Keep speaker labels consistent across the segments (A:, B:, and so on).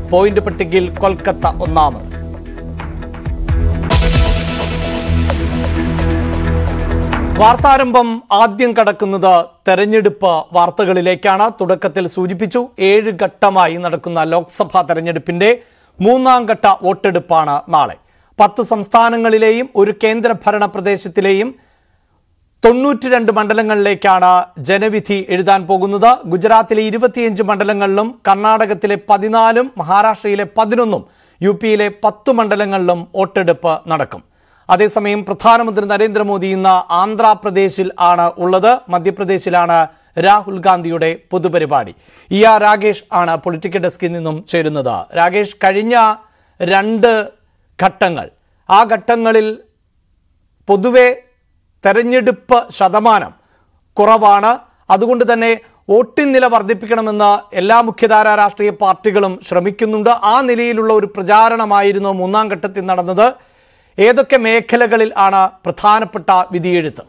A: Point പട്ടികയിൽ കൊൽക്കത്ത ഒന്നാമത് വാർത്താരംഭം ആദ്യം കടക്കുന്നത് തെരഞ്ഞെടുപ്പ് വാർത്തകളിലേക്കാണ് തുടക്കത്തിൽ സൂചിപ്പിച്ചു ഏഴ് ഘട്ടമായി നടക്കുന്ന ലോക്സഭാ തെരഞ്ഞെടുപ്പിന്റെ മൂന്നാം ഘട്ട വോട്ടെടുപ്പാണ് നാളെ പത്ത് സംസ്ഥാനങ്ങളിലെയും ഒരു കേന്ദ്രഭരണ പ്രദേശത്തിലെയും തൊണ്ണൂറ്റി രണ്ട് മണ്ഡലങ്ങളിലേക്കാണ് ജനവിധി എഴുതാൻ പോകുന്നത് ഗുജറാത്തിലെ ഇരുപത്തിയഞ്ച് മണ്ഡലങ്ങളിലും കർണാടകത്തിലെ പതിനാലും മഹാരാഷ്ട്രയിലെ പതിനൊന്നും യു പിയിലെ പത്ത് മണ്ഡലങ്ങളിലും വോട്ടെടുപ്പ് നടക്കും അതേസമയം പ്രധാനമന്ത്രി നരേന്ദ്രമോദി ഇന്ന് ആന്ധ്രാപ്രദേശിൽ ആണ് ഉള്ളത് മധ്യപ്രദേശിലാണ് രാഹുൽ ഗാന്ധിയുടെ പൊതുപരിപാടി ഇ ആർ രാഗേഷ് ആണ് പൊളിറ്റിക്കൽ ഡെസ്കിൽ നിന്നും ചേരുന്നത് രാഗേഷ് കഴിഞ്ഞ രണ്ട് ഘട്ടങ്ങൾ ആ ഘട്ടങ്ങളിൽ പൊതുവെ തെരഞ്ഞെടുപ്പ് ശതമാനം കുറവാണ് അതുകൊണ്ട് തന്നെ വോട്ടിംഗ് നില വർദ്ധിപ്പിക്കണമെന്ന് എല്ലാ മുഖ്യധാരാ രാഷ്ട്രീയ പാർട്ടികളും ശ്രമിക്കുന്നുണ്ട് ആ നിലയിലുള്ള ഒരു പ്രചാരണമായിരുന്നു മൂന്നാം ഘട്ടത്തിൽ നടന്നത് ഏതൊക്കെ മേഖലകളിൽ ആണ് പ്രധാനപ്പെട്ട വിധിയെഴുത്ത്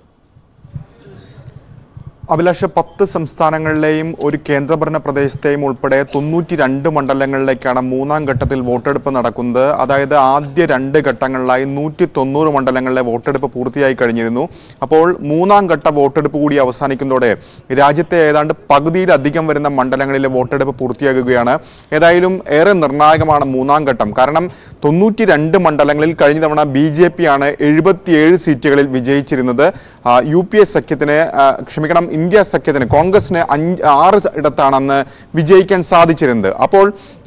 B: അഭിലാഷ് പത്ത് സംസ്ഥാനങ്ങളിലെയും ഒരു കേന്ദ്രഭരണ പ്രദേശത്തെയും ഉൾപ്പെടെ തൊണ്ണൂറ്റി രണ്ട് മണ്ഡലങ്ങളിലേക്കാണ് മൂന്നാം ഘട്ടത്തിൽ വോട്ടെടുപ്പ് നടക്കുന്നത് അതായത് ആദ്യ രണ്ട് ഘട്ടങ്ങളിലായി നൂറ്റി തൊണ്ണൂറ് മണ്ഡലങ്ങളിലെ വോട്ടെടുപ്പ് പൂർത്തിയായി കഴിഞ്ഞിരുന്നു അപ്പോൾ മൂന്നാം ഘട്ട വോട്ടെടുപ്പ് കൂടി അവസാനിക്കുന്നതോടെ രാജ്യത്തെ ഏതാണ്ട് പകുതിയിലധികം വരുന്ന മണ്ഡലങ്ങളിലെ വോട്ടെടുപ്പ് പൂർത്തിയാകുകയാണ് ഏതായാലും ഏറെ നിർണായകമാണ് മൂന്നാം ഘട്ടം കാരണം തൊണ്ണൂറ്റി രണ്ട് മണ്ഡലങ്ങളിൽ കഴിഞ്ഞ തവണ ബി ജെ പി ആണ് എഴുപത്തിയേഴ് സീറ്റുകളിൽ വിജയിച്ചിരുന്നത് ആ, യു പി എ സഖ്യത്തിന് ആ, ക്ഷമിക്കണം ഇന്ത്യ സഖ്യത്തിന് കോൺഗ്രസിന് അഞ്ച് ആറ് ഇടത്താണ് അന്ന് വിജയിക്കാൻ സാധിച്ചിരുന്നത് അപ്പോൾ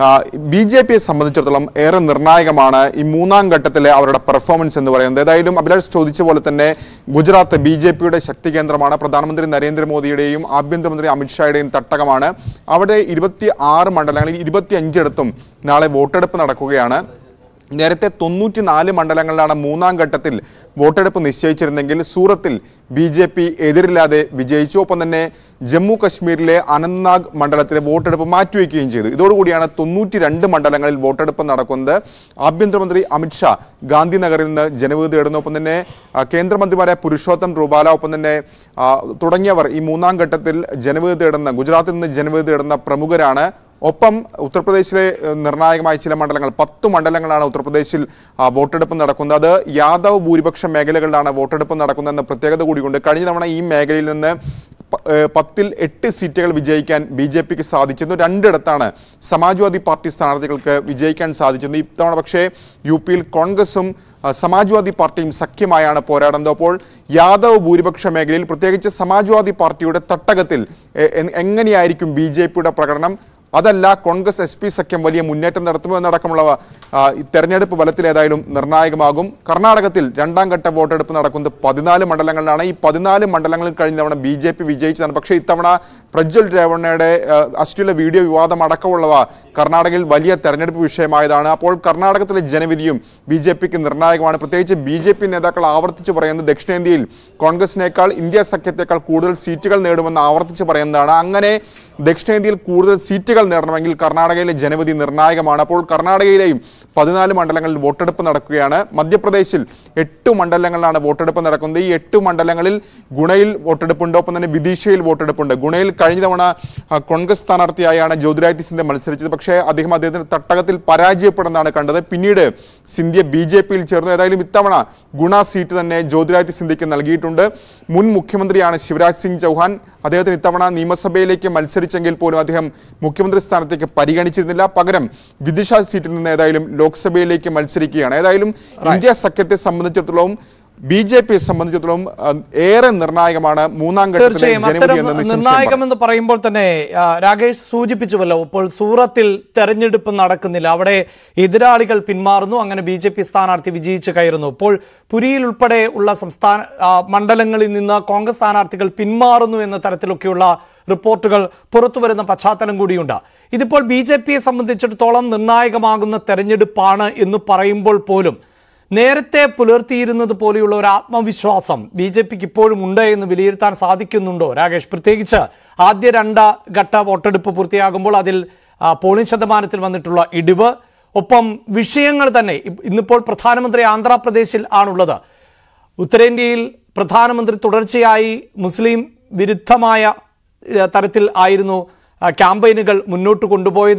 B: ബി ജെ പിയെ സംബന്ധിച്ചിടത്തോളം ഏറെ നിർണായകമാണ് ഈ മൂന്നാം ഘട്ടത്തിലെ അവരുടെ പെർഫോമൻസ് എന്ന് പറയുന്നത് ഏതായാലും അഭിലാഷ് ചോദിച്ച പോലെ തന്നെ ഗുജറാത്ത് ബി ജെ പിയുടെ ശക്തി കേന്ദ്രമാണ് പ്രധാനമന്ത്രി നരേന്ദ്രമോദിയുടെയും ആഭ്യന്തരമന്ത്രി അമിത്ഷായുടെയും തട്ടകമാണ് അവിടെ ഇരുപത്തി ആറ് മണ്ഡലങ്ങളിൽ ഇരുപത്തി അഞ്ചിടത്തും നാളെ വോട്ടെടുപ്പ് നടക്കുകയാണ് നേരത്തെ തൊണ്ണൂറ്റി നാല് മണ്ഡലങ്ങളിലാണ് മൂന്നാം ഘട്ടത്തിൽ വോട്ടെടുപ്പ് നിശ്ചയിച്ചിരുന്നെങ്കിൽ സൂറത്തിൽ ബി ജെ പി എതിരില്ലാതെ വിജയിച്ചു ഒപ്പം തന്നെ ജമ്മു കശ്മീരിലെ അനന്ത്നാഗ് മണ്ഡലത്തിലെ വോട്ടെടുപ്പ് മാറ്റിവെക്കുകയും ചെയ്തു ഇതോടുകൂടിയാണ് തൊണ്ണൂറ്റി രണ്ട് മണ്ഡലങ്ങളിൽ വോട്ടെടുപ്പ് നടക്കുന്നത് ആഭ്യന്തരമന്ത്രി അമിത്ഷാ ഗാന്ധിനഗറിൽ നിന്ന് ജനവിധി തേടുന്നു ഒപ്പം തന്നെ ആ, കേന്ദ്രമന്ത്രിമാരായ പുരുഷോത്തം റൂബാല ഒപ്പം തന്നെ ആ, തുടങ്ങിയവർ ഈ മൂന്നാം ഘട്ടത്തിൽ ജനവിധി തേടുന്ന ഗുജറാത്തിൽ നിന്ന് ജനവിധി തേടുന്ന പ്രമുഖരാണ് ഒപ്പം ഉത്തർപ്രദേശിലെ ഏഹ്, നിർണായകമായ ചില മണ്ഡലങ്ങൾ പത്ത് മണ്ഡലങ്ങളാണ് ഉത്തർപ്രദേശിൽ ആ, വോട്ടെടുപ്പ് നടക്കുന്നത് അത് യാദവ് ഭൂരിപക്ഷ മേഖലകളിലാണ് വോട്ടെടുപ്പ് നടക്കുന്നതെന്ന പ്രത്യേകത കൂടിയുണ്ട് കഴിഞ്ഞ തവണ ഈ മേഖലയിൽ നിന്ന് പ- ഏഹ്, പത്തിൽ എട്ട് സീറ്റുകൾ വിജയിക്കാൻ ബി ജെ പിക്ക് സാധിച്ചിരുന്നു രണ്ടിടത്താണ് സമാജ്വാദി പാർട്ടി സ്ഥാനാർത്ഥികൾക്ക് വിജയിക്കാൻ സാധിച്ചിരുന്നു ഇത്തവണ പക്ഷേ യു പിയിൽ കോൺഗ്രസും ആ, സമാജ്വാദി പാർട്ടിയും സഖ്യമായാണ് പോരാടുന്നത് അപ്പോൾ യാദവ് ഭൂരിപക്ഷ മേഖലയിൽ പ്രത്യേകിച്ച് സമാജ്വാദി പാർട്ടിയുടെ തട്ടകത്തിൽ എ- എ- എങ്ങനെയായിരിക്കും ബി ജെ പിയുടെ പ്രകടനം അതല്ല കോൺഗ്രസ് എസ് പി സഖ്യം വലിയ മുന്നേറ്റം നടത്തുമോ എന്നടക്കമുള്ളവ ആ, ഈ തെരഞ്ഞെടുപ്പ് ഫലത്തിൽ ഏതായാലും നിർണായകമാകും കർണാടകത്തിൽ രണ്ടാം ഘട്ട വോട്ടെടുപ്പ് നടക്കുന്നത് പതിനാല് മണ്ഡലങ്ങളിലാണ് ഈ പതിനാല് മണ്ഡലങ്ങളിൽ കഴിഞ്ഞ തവണ ബി ജെ പി വിജയിച്ചതാണ് പക്ഷേ ഇത്തവണ പ്രജ്വൽ രേവണ്ണയുടെ ആ, അശ്ലീല വീഡിയോ വിവാദം അടക്കമുള്ളവ കർണാടകയിൽ വലിയ തെരഞ്ഞെടുപ്പ് വിഷയമായതാണ് അപ്പോൾ കർണാടകത്തിലെ ജനവിധിയും ബി ജെ പിക്ക് നിർണായകമാണ് പ്രത്യേകിച്ച് ബി ജെ പി നേതാക്കൾ ആവർത്തിച്ച് പറയുന്നത് ദക്ഷിണേന്ത്യയിൽ കോൺഗ്രസിനേക്കാൾ ഇന്ത്യ സഖ്യത്തെക്കാൾ കൂടുതൽ സീറ്റുകൾ നേടുമെന്ന് ആവർത്തിച്ച് പറയുന്നതാണ് അങ്ങനെ ദക്ഷിണേന്ത്യയിൽ കൂടുതൽ സീറ്റുകൾ നേടണമെങ്കിൽ കർണാടകയിലെ ജനവിധി നിർണായകമാണ് അപ്പോൾ കർണാടകയിലെയും പതിനാല് മണ്ഡലങ്ങളിൽ വോട്ടെടുപ്പ് നടക്കുകയാണ് മധ്യപ്രദേശിൽ എട്ട് മണ്ഡലങ്ങളിലാണ് വോട്ടെടുപ്പ് നടക്കുന്നത് ഈ എട്ട് മണ്ഡലങ്ങളിൽ ഗുണയിൽ വോട്ടെടുപ്പുണ്ട് ഒപ്പം തന്നെ വിദീഷയിൽ വോട്ടെടുപ്പുണ്ട് ഗുണയിൽ കഴിഞ്ഞ തവണ ആ, കോൺഗ്രസ് സ്ഥാനാർത്ഥിയായാണ് ജ്യോതിരാദിത്യ സിന്ധ്യ മത്സരിച്ചത് പക്ഷേ അദ്ദേഹം അദ്ദേഹത്തിന്റെ തട്ടകത്തിൽ പരാജയപ്പെടുന്നതാണ് കണ്ടത് പിന്നീട് സിന്ധ്യ ബി ജെ പിയിൽ ചേർന്നു ഏതായാലും ഇത്തവണ ഗുണ സീറ്റ് തന്നെ ജ്യോതിരാദിത്യ സിന്ധ്യയ്ക്ക് നൽകിയിട്ടുണ്ട് മുൻ മുഖ്യമന്ത്രിയാണ് ശിവരാജ് സിംഗ് ചൗഹാൻ അദ്ദേഹത്തിന് ഇത്തവണ നിയമസഭയിലേക്ക് മത്സരിച്ചെങ്കിൽ പോലും അദ്ദേഹം മുഖ്യമന്ത്രി സ്ഥാനത്തേക്ക് പരിഗണിച്ചിരുന്നില്ല പകരം വിദിഷ സീറ്റിൽ നിന്ന് ഏതായാലും ലോക്സഭയിലേക്ക് മത്സരിക്കുകയാണ് ഏതായാലും ഇന്ത്യ സഖ്യത്തെ സംബന്ധിച്ചിടത്തോളം ബി ജെ പിയെ സംബന്ധിച്ചിടത്തോളം ആ, ഏറെ നിർണായകമാണ് മൂന്നാം ഘട്ടത്തിലെ
A: തീർച്ചയായും
B: ജനവിധി
A: അത്തരം
B: എന്ന് നിസ്സംശയം
A: നിർണായകം
B: പറയാം.
A: എന്ന് പറയുമ്പോൾ തന്നെ ആ, രാകേഷ് സൂചിപ്പിച്ചുവല്ലോ ഇപ്പോൾ സൂറത്തിൽ തെരഞ്ഞെടുപ്പ് നടക്കുന്നില്ല അവിടെ എതിരാളികൾ പിന്മാറുന്നു അങ്ങനെ ബി ജെ പി സ്ഥാനാർത്ഥി വിജയിച്ചു കയറുന്നു ഇപ്പോൾ പുരിയിൽ ഉൾപ്പെടെ ഉള്ള സംസ്ഥാന ആ, മണ്ഡലങ്ങളിൽ നിന്ന് കോൺഗ്രസ് സ്ഥാനാർത്ഥികൾ പിന്മാറുന്നു എന്ന തരത്തിലൊക്കെയുള്ള റിപ്പോർട്ടുകൾ പുറത്തു വരുന്ന പശ്ചാത്തലം കൂടിയുണ്ട് ഇതിപ്പോൾ ബി ജെ പിയെ സംബന്ധിച്ചിടത്തോളം നിർണായകമാകുന്ന തെരഞ്ഞെടുപ്പാണ് എന്ന് പറയുമ്പോൾ പോലും നേരത്തെ പുലർത്തിയിരുന്നത് പോലെയുള്ള ഒരു ആത്മവിശ്വാസം ബി ജെ പിക്ക് ഇപ്പോഴും ഉണ്ട് എന്ന് വിലയിരുത്താൻ സാധിക്കുന്നുണ്ടോ രാകേഷ് പ്രത്യേകിച്ച് ആദ്യ രണ്ട് ഘട്ട വോട്ടെടുപ്പ് പൂർത്തിയാകുമ്പോൾ അതിൽ ആ, പോളിംഗ് ശതമാനത്തിൽ വന്നിട്ടുള്ള ഇടിവ് ഒപ്പം വിഷയങ്ങൾ തന്നെ ഇ- ഇന്നിപ്പോൾ പ്രധാനമന്ത്രി ആന്ധ്രാപ്രദേശിൽ ആണുള്ളത് ഉത്തരേന്ത്യയിൽ പ്രധാനമന്ത്രി തുടർച്ചയായി മുസ്ലിം വിരുദ്ധമായ ഏഹ്, തരത്തിൽ ആയിരുന്നു ആ, ക്യാമ്പയിനുകൾ മുന്നോട്ട് കൊണ്ടുപോയത്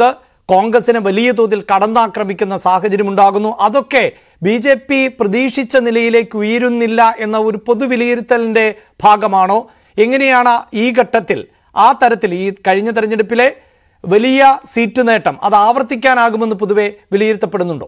A: കോൺഗ്രസിനെ വലിയ തോതിൽ കടന്നാക്രമിക്കുന്ന സാഹചര്യം ഉണ്ടാകുന്നു അതൊക്കെ ബി ജെ പി പ്രതീക്ഷിച്ച നിലയിലേക്ക് ഉയരുന്നില്ല എന്ന ഒരു പൊതുവിലയിരുത്തലിൻ്റെ ഭാഗമാണോ എങ്ങനെയാണ് ഈ ഘട്ടത്തിൽ ആ തരത്തിൽ ഈ കഴിഞ്ഞ തെരഞ്ഞെടുപ്പിലെ വലിയ സീറ്റ് നേട്ടം അത് ആവർത്തിക്കാനാകുമെന്ന് പൊതുവെ വിലയിരുത്തപ്പെടുന്നുണ്ടോ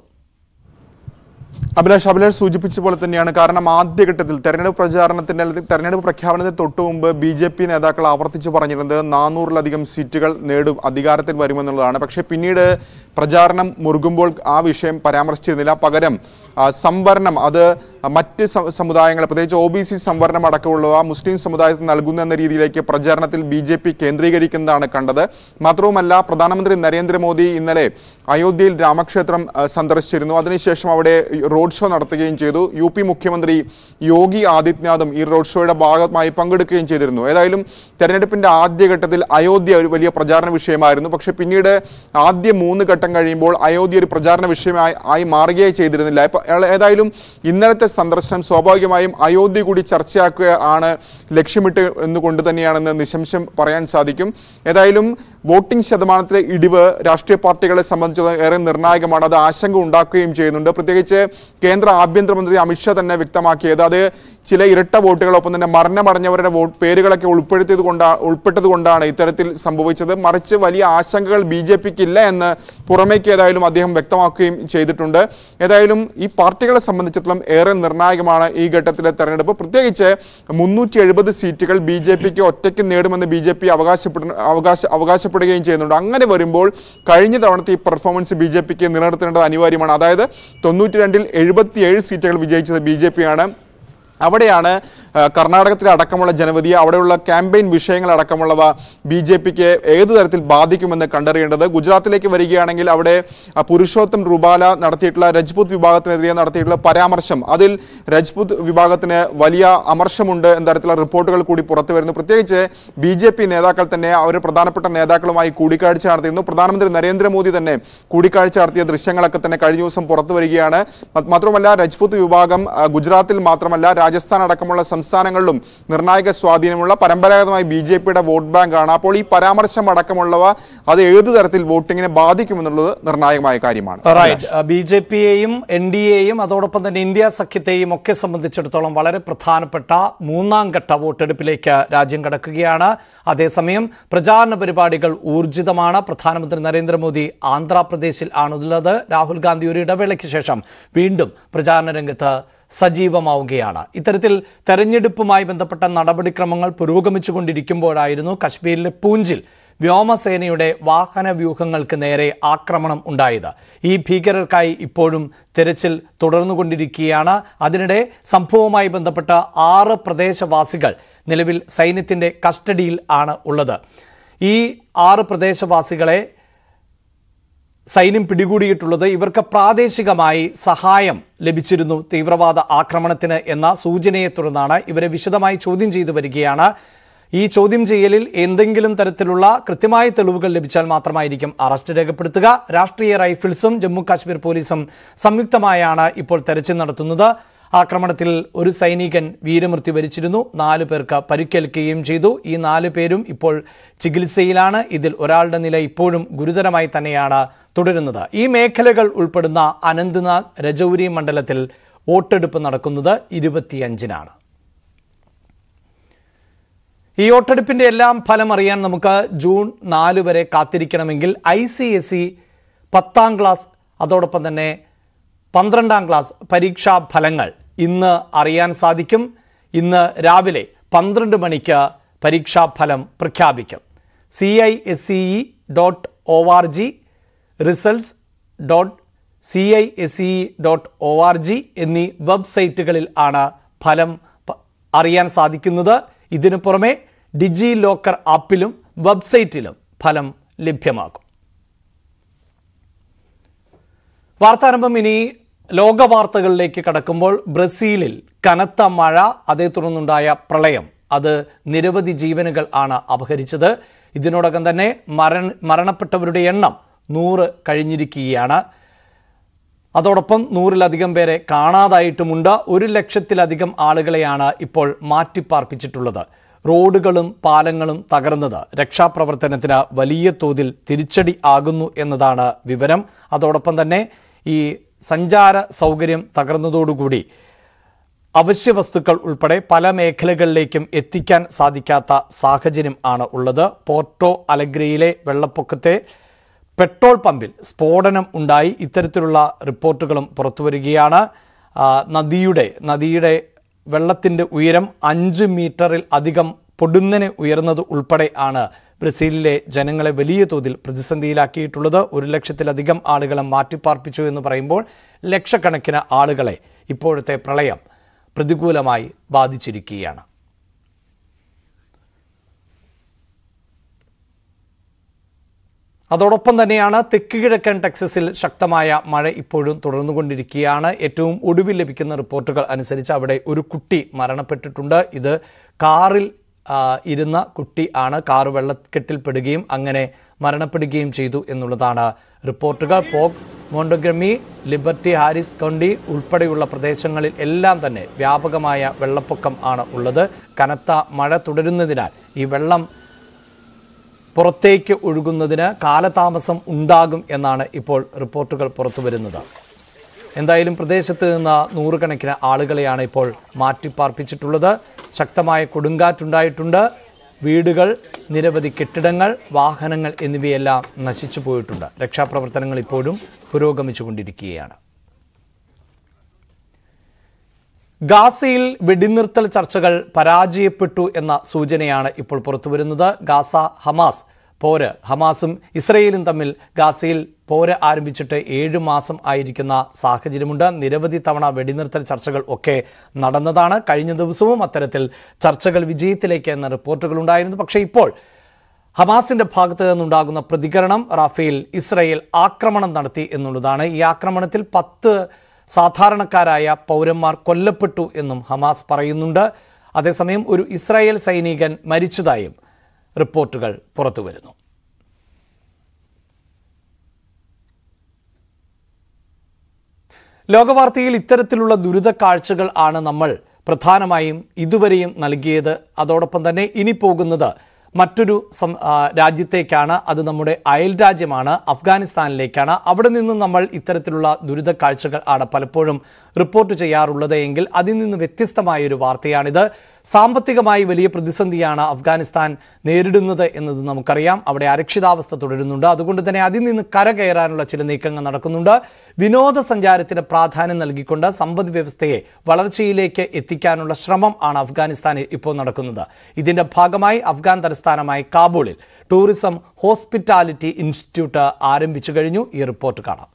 B: അഭിലാഷ് അഭിലാഷ് സൂചിപ്പിച്ച പോലെ തന്നെയാണ് കാരണം ആദ്യഘട്ടത്തിൽ തെരഞ്ഞെടുപ്പ് പ്രചാരണത്തിന്റെ അല്ലെങ്കിൽ തെരഞ്ഞെടുപ്പ് പ്രഖ്യാപനത്തിന് തൊട്ടു മുമ്പ് ബി ജെ പി നേതാക്കൾ ആവർത്തിച്ച് പറഞ്ഞിരുന്നത് നാനൂറിലധികം സീറ്റുകൾ നേടും അധികാരത്തിൽ വരുമെന്നുള്ളതാണ് പക്ഷേ പിന്നീട് പ്രചാരണം മുറുകുമ്പോൾ ആ വിഷയം പരാമർശിച്ചിരുന്നില്ല പകരം ആ, സംവരണം അത് മറ്റ് സ- സമുദായങ്ങൾ പ്രത്യേകിച്ച് ഒ ബി സി സംവരണം അടക്കമുള്ളവ മുസ്ലിം സമുദായത്തിന് നൽകുന്നു എന്ന രീതിയിലേക്ക് പ്രചാരണത്തിൽ ബി ജെ പി കേന്ദ്രീകരിക്കുന്നതാണ് കണ്ടത് മാത്രവുമല്ല പ്രധാനമന്ത്രി നരേന്ദ്രമോദി ഇന്നലെ അയോധ്യയിൽ രാമക്ഷേത്രം ആ, സന്ദർശിച്ചിരുന്നു അതിനുശേഷം അവിടെ റോഡ് ഷോ നടത്തുകയും ചെയ്തു യു പി മുഖ്യമന്ത്രി യോഗി ആദിത്യനാഥും ഈ റോഡ് ഷോയുടെ ഭാഗമായി പങ്കെടുക്കുകയും ചെയ്തിരുന്നു ഏതായാലും തെരഞ്ഞെടുപ്പിന്റെ ആദ്യഘട്ടത്തിൽ അയോധ്യ ഒരു വലിയ പ്രചാരണ വിഷയമായിരുന്നു പക്ഷേ പിന്നീട് ആദ്യ മൂന്ന് ഘട്ടം കഴിയുമ്പോൾ അയോധ്യ ഒരു പ്രചാരണ വിഷയമായി ആയി മാറുകയേ ചെയ്തിരുന്നില്ല ഇപ്പൊ ഏ- ഏതായാലും ഇന്നലത്തെ സന്ദർശനം സ്വാഭാവികമായും അയോധ്യ കൂടി ചർച്ചയാക്കുക ആണ് ലക്ഷ്യമിട്ട് എന്നുകൊണ്ട് തന്നെയാണെന്ന് നിശംശം പറയാൻ സാധിക്കും ഏതായാലും വോട്ടിംഗ് ശതമാനത്തിലെ ഇടിവ് രാഷ്ട്രീയ പാർട്ടികളെ സംബന്ധിച്ചിടത്തോളം ഏറെ നിർണായകമാണ് അത് ആശങ്ക ഉണ്ടാക്കുകയും ചെയ്യുന്നുണ്ട് പ്രത്യേകിച്ച് കേന്ദ്ര ആഭ്യന്തരമന്ത്രി അമിത്ഷാ തന്നെ വ്യക്തമാക്കിയത് അത് ചില ഇരട്ട വോട്ടുകളൊപ്പം തന്നെ മരണമടഞ്ഞവരുടെ വോട്ട് പേരുകളൊക്കെ ഉൾപ്പെടുത്തിയത് കൊണ്ടാ ഉൾപ്പെട്ടത് കൊണ്ടാണ് ഇത്തരത്തിൽ സംഭവിച്ചത് മറിച്ച് വലിയ ആശങ്കകൾ ബി ജെ പിക്ക് ഇല്ല എന്ന് പുറമേക്ക് ഏതായാലും അദ്ദേഹം വ്യക്തമാക്കുകയും ചെയ്തിട്ടുണ്ട് ഏതായാലും ഈ പാർട്ടികളെ സംബന്ധിച്ചിടത്തോളം ഏറെ നിർണായകമാണ് ഈ ഘട്ടത്തിലെ തെരഞ്ഞെടുപ്പ് പ്രത്യേകിച്ച് മുന്നൂറ്റി എഴുപത് സീറ്റുകൾ ബി ജെ പിക്ക് ഒറ്റയ്ക്ക് നേടുമെന്ന് ബി ജെ പി അവകാശപ്പെടുന്ന അവകാശ അവകാശപ്പെടുകയും ചെയ്യുന്നുണ്ട് അങ്ങനെ വരുമ്പോൾ കഴിഞ്ഞ തവണത്തെ ഈ പെർഫോമൻസ് ബി ജെ പിക്ക് നിലനിർത്തേണ്ടത് അനിവാര്യമാണ് അതായത് തൊണ്ണൂറ്റി രണ്ടിൽ എഴുപത്തിയേഴ് സീറ്റുകൾ വിജയിച്ചത് ബി ജെ പിയാണ് അവിടെയാണ് ആ, കർണാടകത്തിലെ അടക്കമുള്ള ജനവധി അവിടെയുള്ള ക്യാമ്പയിൻ വിഷയങ്ങൾ അടക്കമുള്ളവ ബി ജെ പിക്ക് ഏത് തരത്തിൽ ബാധിക്കുമെന്ന് കണ്ടറിയേണ്ടത് ഗുജറാത്തിലേക്ക് വരികയാണെങ്കിൽ അവിടെ ആ, പുരുഷോത്തം റുബാല നടത്തിയിട്ടുള്ള രജ്പുത് വിഭാഗത്തിനെതിരെ നടത്തിയിട്ടുള്ള പരാമർശം അതിൽ രജ്പുത് വിഭാഗത്തിന് വലിയ അമർഷമുണ്ട് എന്ന തരത്തിലുള്ള റിപ്പോർട്ടുകൾ കൂടി പുറത്തു വരുന്നു പ്രത്യേകിച്ച് ബി ജെ പി നേതാക്കൾ തന്നെ അവർ പ്രധാനപ്പെട്ട നേതാക്കളുമായി കൂടിക്കാഴ്ച നടത്തിയിരുന്നു പ്രധാനമന്ത്രി നരേന്ദ്രമോദി തന്നെ കൂടിക്കാഴ്ച നടത്തിയ ദൃശ്യങ്ങളൊക്കെ തന്നെ കഴിഞ്ഞ ദിവസം പുറത്തു വരികയാണ് മ- മാത്രമല്ല രജ്പുത് വിഭാഗം ആ, ഗുജറാത്തിൽ മാത്രമല്ല രാജസ്ഥാൻ അടക്കമുള്ള സംസ്ഥാനങ്ങളിലും നിർണായക സ്വാധീനമുള്ള പരമ്പരാഗതമായി ബി ജെ പിയുടെ വോട്ട് ബാങ്കാണ് അപ്പോൾ ഈ പരാമർശം അടക്കമുള്ളവ അത് ഏതു തരത്തിൽ വോട്ടിങ്ങിനെ ബാധിക്കുമെന്നുള്ളത് നിർണായകമായ കാര്യമാണ്
A: റൈറ്റ് ബി ജെ പിയെയും എൻ ഡി എയും അതോടൊപ്പം തന്നെ ഇന്ത്യ സഖ്യത്തെയും ഒക്കെ സംബന്ധിച്ചിടത്തോളം വളരെ പ്രധാനപ്പെട്ട മൂന്നാം ഘട്ട വോട്ടെടുപ്പിലേക്ക് രാജ്യം കടക്കുകയാണ് അതേസമയം പ്രചാരണ പരിപാടികൾ ഊർജിതമാണ് പ്രധാനമന്ത്രി നരേന്ദ്രമോദി ആന്ധ്രാപ്രദേശിൽ ആണുള്ളത് രാഹുൽ ഗാന്ധി ഒരു ഇടവേളയ്ക്ക് ശേഷം വീണ്ടും പ്രചാരണ രംഗത്ത് സജീവമാവുകയാണ് ഇത്തരത്തിൽ തെരഞ്ഞെടുപ്പുമായി ബന്ധപ്പെട്ട നടപടിക്രമങ്ങൾ പുരോഗമിച്ചുകൊണ്ടിരിക്കുമ്പോഴായിരുന്നു കശ്മീരിലെ പൂഞ്ചിൽ വ്യോമസേനയുടെ വാഹന വ്യൂഹങ്ങൾക്ക് നേരെ ആക്രമണം ഉണ്ടായത് ഈ ഭീകരർക്കായി ഇപ്പോഴും തെരച്ചിൽ തുടർന്നുകൊണ്ടിരിക്കുകയാണ് അതിനിടെ സംഭവവുമായി ബന്ധപ്പെട്ട ആറ് പ്രദേശവാസികൾ നിലവിൽ സൈന്യത്തിൻ്റെ കസ്റ്റഡിയിൽ ആണ് ഉള്ളത് ഈ ആറ് പ്രദേശവാസികളെ സൈന്യം പിടികൂടിയിട്ടുള്ളത് ഇവർക്ക് പ്രാദേശികമായി സഹായം ലഭിച്ചിരുന്നു തീവ്രവാദ ആക്രമണത്തിന് എന്ന സൂചനയെ തുടർന്നാണ് ഇവരെ വിശദമായി ചോദ്യം ചെയ്തു വരികയാണ് ഈ ചോദ്യം ചെയ്യലിൽ എന്തെങ്കിലും തരത്തിലുള്ള കൃത്യമായ തെളിവുകൾ ലഭിച്ചാൽ മാത്രമായിരിക്കും അറസ്റ്റ് രേഖപ്പെടുത്തുക രാഷ്ട്രീയ റൈഫിൾസും ജമ്മു കാശ്മീർ പോലീസും സംയുക്തമായാണ് ഇപ്പോൾ തെരച്ചിൽ നടത്തുന്നത് ആക്രമണത്തിൽ ഒരു സൈനികൻ വീരമൃത്യു വരിച്ചിരുന്നു നാല് പേർക്ക് പരിക്കേൽക്കുകയും ചെയ്തു ഈ നാല് പേരും ഇപ്പോൾ ചികിത്സയിലാണ് ഇതിൽ ഒരാളുടെ നില ഇപ്പോഴും ഗുരുതരമായി തന്നെയാണ് തുടരുന്നത് ഈ മേഖലകൾ ഉൾപ്പെടുന്ന അനന്ത്നാഗ് രജൌരി മണ്ഡലത്തിൽ വോട്ടെടുപ്പ് നടക്കുന്നത് ഇരുപത്തിയഞ്ചിനാണ് ഈ വോട്ടെടുപ്പിന്റെ എല്ലാം ഫലം അറിയാൻ നമുക്ക് ജൂൺ നാല് വരെ കാത്തിരിക്കണമെങ്കിൽ ഐ സി എസ് ഇ പത്താം ക്ലാസ് അതോടൊപ്പം തന്നെ പന്ത്രണ്ടാം ക്ലാസ് പരീക്ഷാ ഫലങ്ങൾ ഇന്ന് അറിയാൻ സാധിക്കും ഇന്ന് രാവിലെ പന്ത്രണ്ട് മണിക്ക് പരീക്ഷാ ഫലം പ്രഖ്യാപിക്കും C I S C E dot O R G results dot C I S E dot O R G എന്നീ വെബ്സൈറ്റുകളിൽ ആണ് ഫലം പ- അറിയാൻ സാധിക്കുന്നത് ഇതിനു പുറമെ ഡിജി ലോക്കർ ആപ്പിലും വെബ്സൈറ്റിലും ഫലം ലഭ്യമാകും വാർത്താരംഭം ഇനി ലോക വാർത്തകളിലേക്ക് കടക്കുമ്പോൾ ബ്രസീലിൽ കനത്ത മഴ അതേ തുടർന്നുണ്ടായ പ്രളയം അത് നിരവധി ജീവനുകൾ ആണ് അപഹരിച്ചത് ഇതിനോടകം തന്നെ മരണ മരണപ്പെട്ടവരുടെ എണ്ണം നൂറ് കഴിഞ്ഞിരിക്കുകയാണ് അതോടൊപ്പം നൂറിലധികം പേരെ കാണാതായിട്ടുമുണ്ട് ഒരു ലക്ഷത്തിലധികം ആളുകളെയാണ് ഇപ്പോൾ മാറ്റിപ്പാർപ്പിച്ചിട്ടുള്ളത് റോഡുകളും പാലങ്ങളും തകർന്നത് രക്ഷാപ്രവർത്തനത്തിന് വലിയ തോതിൽ തിരിച്ചടി ആകുന്നു എന്നതാണ് വിവരം അതോടൊപ്പം തന്നെ ഈ സഞ്ചാര സൗകര്യം തകർന്നതോടുകൂടി അവശ്യ വസ്തുക്കൾ ഉൾപ്പെടെ പല മേഖലകളിലേക്കും എത്തിക്കാൻ സാധിക്കാത്ത സാഹചര്യം ആണ് ഉള്ളത് പോർട്ടോ അലഗ്രയിലെ വെള്ളപ്പൊക്കത്തെ പെട്രോൾ പമ്പിൽ സ്ഫോടനം ഉണ്ടായി ഇത്തരത്തിലുള്ള റിപ്പോർട്ടുകളും പുറത്തുവരികയാണ് ആ, നദിയുടെ നദിയുടെ വെള്ളത്തിൻ്റെ ഉയരം അഞ്ച് മീറ്ററിൽ അധികം പൊടുന്നനെ ഉയർന്നത് ഉൾപ്പെടെ ആണ് ബ്രസീലിലെ ജനങ്ങളെ വലിയ തോതിൽ പ്രതിസന്ധിയിലാക്കിയിട്ടുള്ളത് ഒരു ലക്ഷത്തിലധികം ആളുകളെ മാറ്റിപ്പാർപ്പിച്ചു എന്ന് പറയുമ്പോൾ ലക്ഷക്കണക്കിന് ആളുകളെ ഇപ്പോഴത്തെ പ്രളയം പ്രതികൂലമായി ബാധിച്ചിരിക്കുകയാണ് അതോടൊപ്പം തന്നെയാണ് തെക്ക് കിഴക്കൻ ടെക്സസിൽ ശക്തമായ മഴ ഇപ്പോഴും തുടർന്നുകൊണ്ടിരിക്കുകയാണ് ഏറ്റവും ഒടുവിൽ ലഭിക്കുന്ന റിപ്പോർട്ടുകൾ അനുസരിച്ച് അവിടെ ഒരു കുട്ടി മരണപ്പെട്ടിട്ടുണ്ട് ഇത് കാറിൽ ആ, ഇരുന്ന കുട്ടി ആണ് കാർ വെള്ളക്കെട്ടിൽപ്പെടുകയും അങ്ങനെ മരണപ്പെടുകയും ചെയ്തു എന്നുള്ളതാണ് റിപ്പോർട്ടുകൾ Polk Montgomery Liberty Harris County ഉൾപ്പെടെയുള്ള പ്രദേശങ്ങളിൽ എല്ലാം തന്നെ വ്യാപകമായ വെള്ളപ്പൊക്കം ആണ് ഉള്ളത് കനത്ത മഴ തുടരുന്നതിനാൽ ഈ വെള്ളം പുറത്തേക്ക് ഒഴുകുന്നതിന് കാലതാമസം ഉണ്ടാകും എന്നാണ് ഇപ്പോൾ റിപ്പോർട്ടുകൾ പുറത്തു വരുന്നത് എന്തായാലും പ്രദേശത്ത് നിന്ന് നൂറുകണക്കിന് ആളുകളെയാണ് ഇപ്പോൾ മാറ്റിപ്പാർപ്പിച്ചിട്ടുള്ളത് ശക്തമായ കൊടുങ്കാറ്റുണ്ടായിട്ടുണ്ട് വീടുകൾ നിരവധി കെട്ടിടങ്ങൾ വാഹനങ്ങൾ എന്നിവയെല്ലാം നശിച്ചു പോയിട്ടുണ്ട് രക്ഷാപ്രവർത്തനങ്ങൾ ഇപ്പോഴും പുരോഗമിച്ചുകൊണ്ടിരിക്കുകയാണ് ഗാസയിൽ വെടിനിർത്തൽ ചർച്ചകൾ പരാജയപ്പെട്ടു എന്ന സൂചനയാണ് ഇപ്പോൾ പുറത്തുവരുന്നത് ഗാസ ഹമാസ് പോര് ഹമാസും ഇസ്രയേലും തമ്മിൽ ഗാസയിൽ പോര് ആരംഭിച്ചിട്ട് ഏഴ് മാസം ആയിരിക്കുന്ന സാഹചര്യമുണ്ട് നിരവധി തവണ വെടിനിർത്തൽ ചർച്ചകൾ ഒക്കെ നടന്നതാണ് കഴിഞ്ഞ ദിവസവും അത്തരത്തിൽ ചർച്ചകൾ വിജയത്തിലേക്ക് എന്ന റിപ്പോർട്ടുകൾ ഉണ്ടായിരുന്നു പക്ഷേ ഇപ്പോൾ ഹമാസിന്റെ ഭാഗത്ത് നിന്നുണ്ടാകുന്ന പ്രതികരണം റാഫേൽ ഇസ്രയേൽ ആക്രമണം നടത്തി എന്നുള്ളതാണ് ഈ ആക്രമണത്തിൽ പത്ത് സാധാരണക്കാരായ പൗരന്മാർ കൊല്ലപ്പെട്ടു എന്നും ഹമാസ് പറയുന്നുണ്ട് അതേസമയം ഒരു ഇസ്രായേൽ സൈനികൻ മരിച്ചതായും റിപ്പോർട്ടുകൾ പുറത്തുവരുന്നു ലോകവാർത്തയിൽ ഇത്തരത്തിലുള്ള ദുരിത കാഴ്ചകൾ ആണ് നമ്മൾ പ്രധാനമായും ഇതുവരെയും നൽകിയത് അതോടൊപ്പം തന്നെ ഇനി പോകുന്നത് മറ്റൊരു സം ആ, രാജ്യത്തേക്കാണ് അത് നമ്മുടെ അയൽ രാജ്യമാണ് അഫ്ഗാനിസ്ഥാനിലേക്കാണ് അവിടെ നിന്നും നമ്മൾ ഇത്തരത്തിലുള്ള ദുരിത കാഴ്ചകൾ ആണ് പലപ്പോഴും റിപ്പോർട്ട് ചെയ്യാറുള്ളത് എങ്കിൽ അതിൽ നിന്ന് വ്യത്യസ്തമായ ഒരു വാർത്തയാണിത് സാമ്പത്തികമായി വലിയ പ്രതിസന്ധിയാണ് അഫ്ഗാനിസ്ഥാൻ നേരിടുന്നത് എന്നത് നമുക്കറിയാം അവിടെ അരക്ഷിതാവസ്ഥ തുടരുന്നുണ്ട് അതുകൊണ്ട് തന്നെ അതിൽ നിന്ന് കരകയറാനുള്ള ചില നീക്കങ്ങൾ നടക്കുന്നുണ്ട് വിനോദസഞ്ചാരത്തിന് പ്രാധാന്യം നൽകിക്കൊണ്ട് സമ്പദ് വ്യവസ്ഥയെ വളർച്ചയിലേക്ക് എത്തിക്കാനുള്ള ശ്രമം ആണ് അഫ്ഗാനിസ്ഥാനിൽ ഇപ്പോൾ നടക്കുന്നത് ഇതിന്റെ ഭാഗമായി അഫ്ഗാൻ തലസ്ഥാനമായ കാബൂളിൽ ടൂറിസം ഹോസ്പിറ്റാലിറ്റി ഇൻസ്റ്റിറ്റ്യൂട്ട് ആരംഭിച്ചു കഴിഞ്ഞു ഈ റിപ്പോർട്ട് കാണാം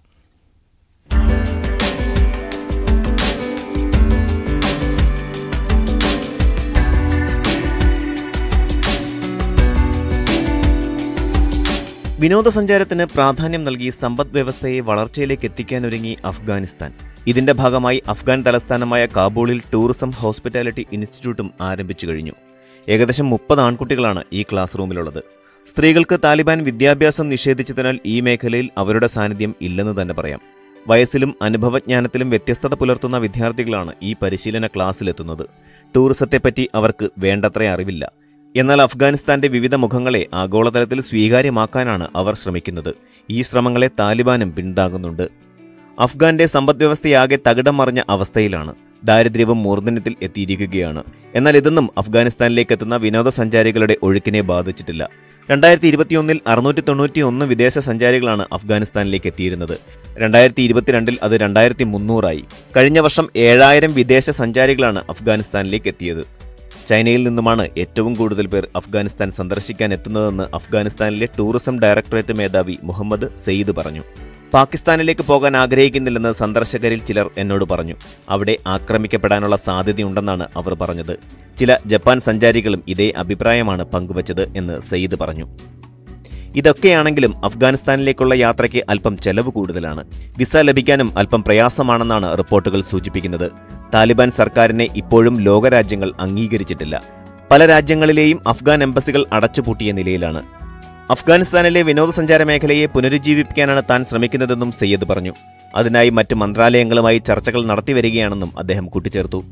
C: വിനോദസഞ്ചാരത്തിന് പ്രാധാന്യം നൽകി സമ്പദ് വ്യവസ്ഥയെ വളർച്ചയിലേക്ക് എത്തിക്കാനൊരുങ്ങി അഫ്ഗാനിസ്ഥാൻ ഇതിന്റെ ഭാഗമായി അഫ്ഗാൻ തലസ്ഥാനമായ കാബൂളിൽ ടൂറിസം ഹോസ്പിറ്റാലിറ്റി ഇൻസ്റ്റിറ്റ്യൂട്ടും ആരംഭിച്ചു കഴിഞ്ഞു ഏകദേശം മുപ്പത് ആൺകുട്ടികളാണ് ഈ ക്ലാസ് റൂമിലുള്ളത് സ്ത്രീകൾക്ക് താലിബാൻ വിദ്യാഭ്യാസം നിഷേധിച്ചതിനാൽ ഈ മേഖലയിൽ അവരുടെ സാന്നിധ്യം ഇല്ലെന്ന് തന്നെ പറയാം വയസ്സിലും അനുഭവജ്ഞാനത്തിലും വ്യത്യസ്തത പുലർത്തുന്ന വിദ്യാർത്ഥികളാണ് ഈ പരിശീലന ക്ലാസ്സിലെത്തുന്നത് ടൂറിസത്തെപ്പറ്റി അവർക്ക് വേണ്ടത്ര അറിവില്ല എന്നാൽ അഫ്ഗാനിസ്ഥാന്റെ വിവിധ മുഖങ്ങളെ ആഗോളതലത്തിൽ സ്വീകാര്യമാക്കാനാണ് അവർ ശ്രമിക്കുന്നത് ഈ ശ്രമങ്ങളെ താലിബാനും പിന്താങ്ങുന്നുണ്ട് അഫ്ഗാന്റെ സമ്പദ്വ്യവസ്ഥയാകെ തകിടം മറിഞ്ഞ അവസ്ഥയിലാണ് ദാരിദ്ര്യവും മൂർധന്യത്തിൽ എത്തിയിരിക്കുകയാണ് എന്നാൽ ഇതൊന്നും അഫ്ഗാനിസ്ഥാനിലേക്ക് എത്തുന്ന വിനോദസഞ്ചാരികളുടെ ഒഴുക്കിനെ ബാധിച്ചിട്ടില്ല രണ്ടായിരത്തി ഇരുപത്തിയൊന്നിൽ അറുന്നൂറ്റി തൊണ്ണൂറ്റി ഒന്ന് വിദേശ സഞ്ചാരികളാണ് അഫ്ഗാനിസ്ഥാനിലേക്ക് എത്തിയിരുന്നത് രണ്ടായിരത്തി ഇരുപത്തിരണ്ടിൽ അത് രണ്ടായിരത്തി മുന്നൂറായി കഴിഞ്ഞ വർഷം ഏഴായിരം വിദേശ സഞ്ചാരികളാണ് അഫ്ഗാനിസ്ഥാനിലേക്ക് എത്തിയത് ചൈനയിൽ നിന്നുമാണ് ഏറ്റവും കൂടുതൽ പേർ അഫ്ഗാനിസ്ഥാൻ സന്ദർശിക്കാൻ എത്തുന്നതെന്ന് അഫ്ഗാനിസ്ഥാനിലെ ടൂറിസം ഡയറക്ടറേറ്റ് മേധാവി മുഹമ്മദ് സെയ്ദ് പറഞ്ഞു പാകിസ്ഥാനിലേക്ക് പോകാൻ ആഗ്രഹിക്കുന്നില്ലെന്ന് സന്ദർശകരിൽ ചിലർ എന്നോട് പറഞ്ഞു അവിടെ ആക്രമിക്കപ്പെടാനുള്ള സാധ്യതയുണ്ടെന്നാണ് അവർ പറഞ്ഞത് ചില ജപ്പാൻ സഞ്ചാരികളും ഇതേ അഭിപ്രായമാണ് പങ്കുവച്ചത് എന്ന് സെയ്ദ് പറഞ്ഞു ഇതൊക്കെയാണെങ്കിലും അഫ്ഗാനിസ്ഥാനിലേക്കുള്ള യാത്രയ്ക്ക് അല്പം ചെലവ് കൂടുതലാണ് വിസ ലഭിക്കാനും അല്പം പ്രയാസമാണെന്നാണ് റിപ്പോർട്ടുകൾ സൂചിപ്പിക്കുന്നത് താലിബാൻ സർക്കാരിനെ ഇപ്പോഴും ലോകരാജ്യങ്ങൾ അംഗീകരിച്ചിട്ടില്ല പല രാജ്യങ്ങളിലെയും അഫ്ഗാൻ എംബസികൾ അടച്ചുപൂട്ടിയ നിലയിലാണ് അഫ്ഗാനിസ്ഥാനിലെ വിനോദസഞ്ചാര മേഖലയെ പുനരുജ്ജീവിപ്പിക്കാനാണ് താൻ ശ്രമിക്കുന്നതെന്നും സയ്യദ് പറഞ്ഞു അതിനായി മറ്റ് മന്ത്രാലയങ്ങളുമായി ചർച്ചകൾ നടത്തിവരികയാണെന്നും അദ്ദേഹം കൂട്ടിച്ചേർത്തു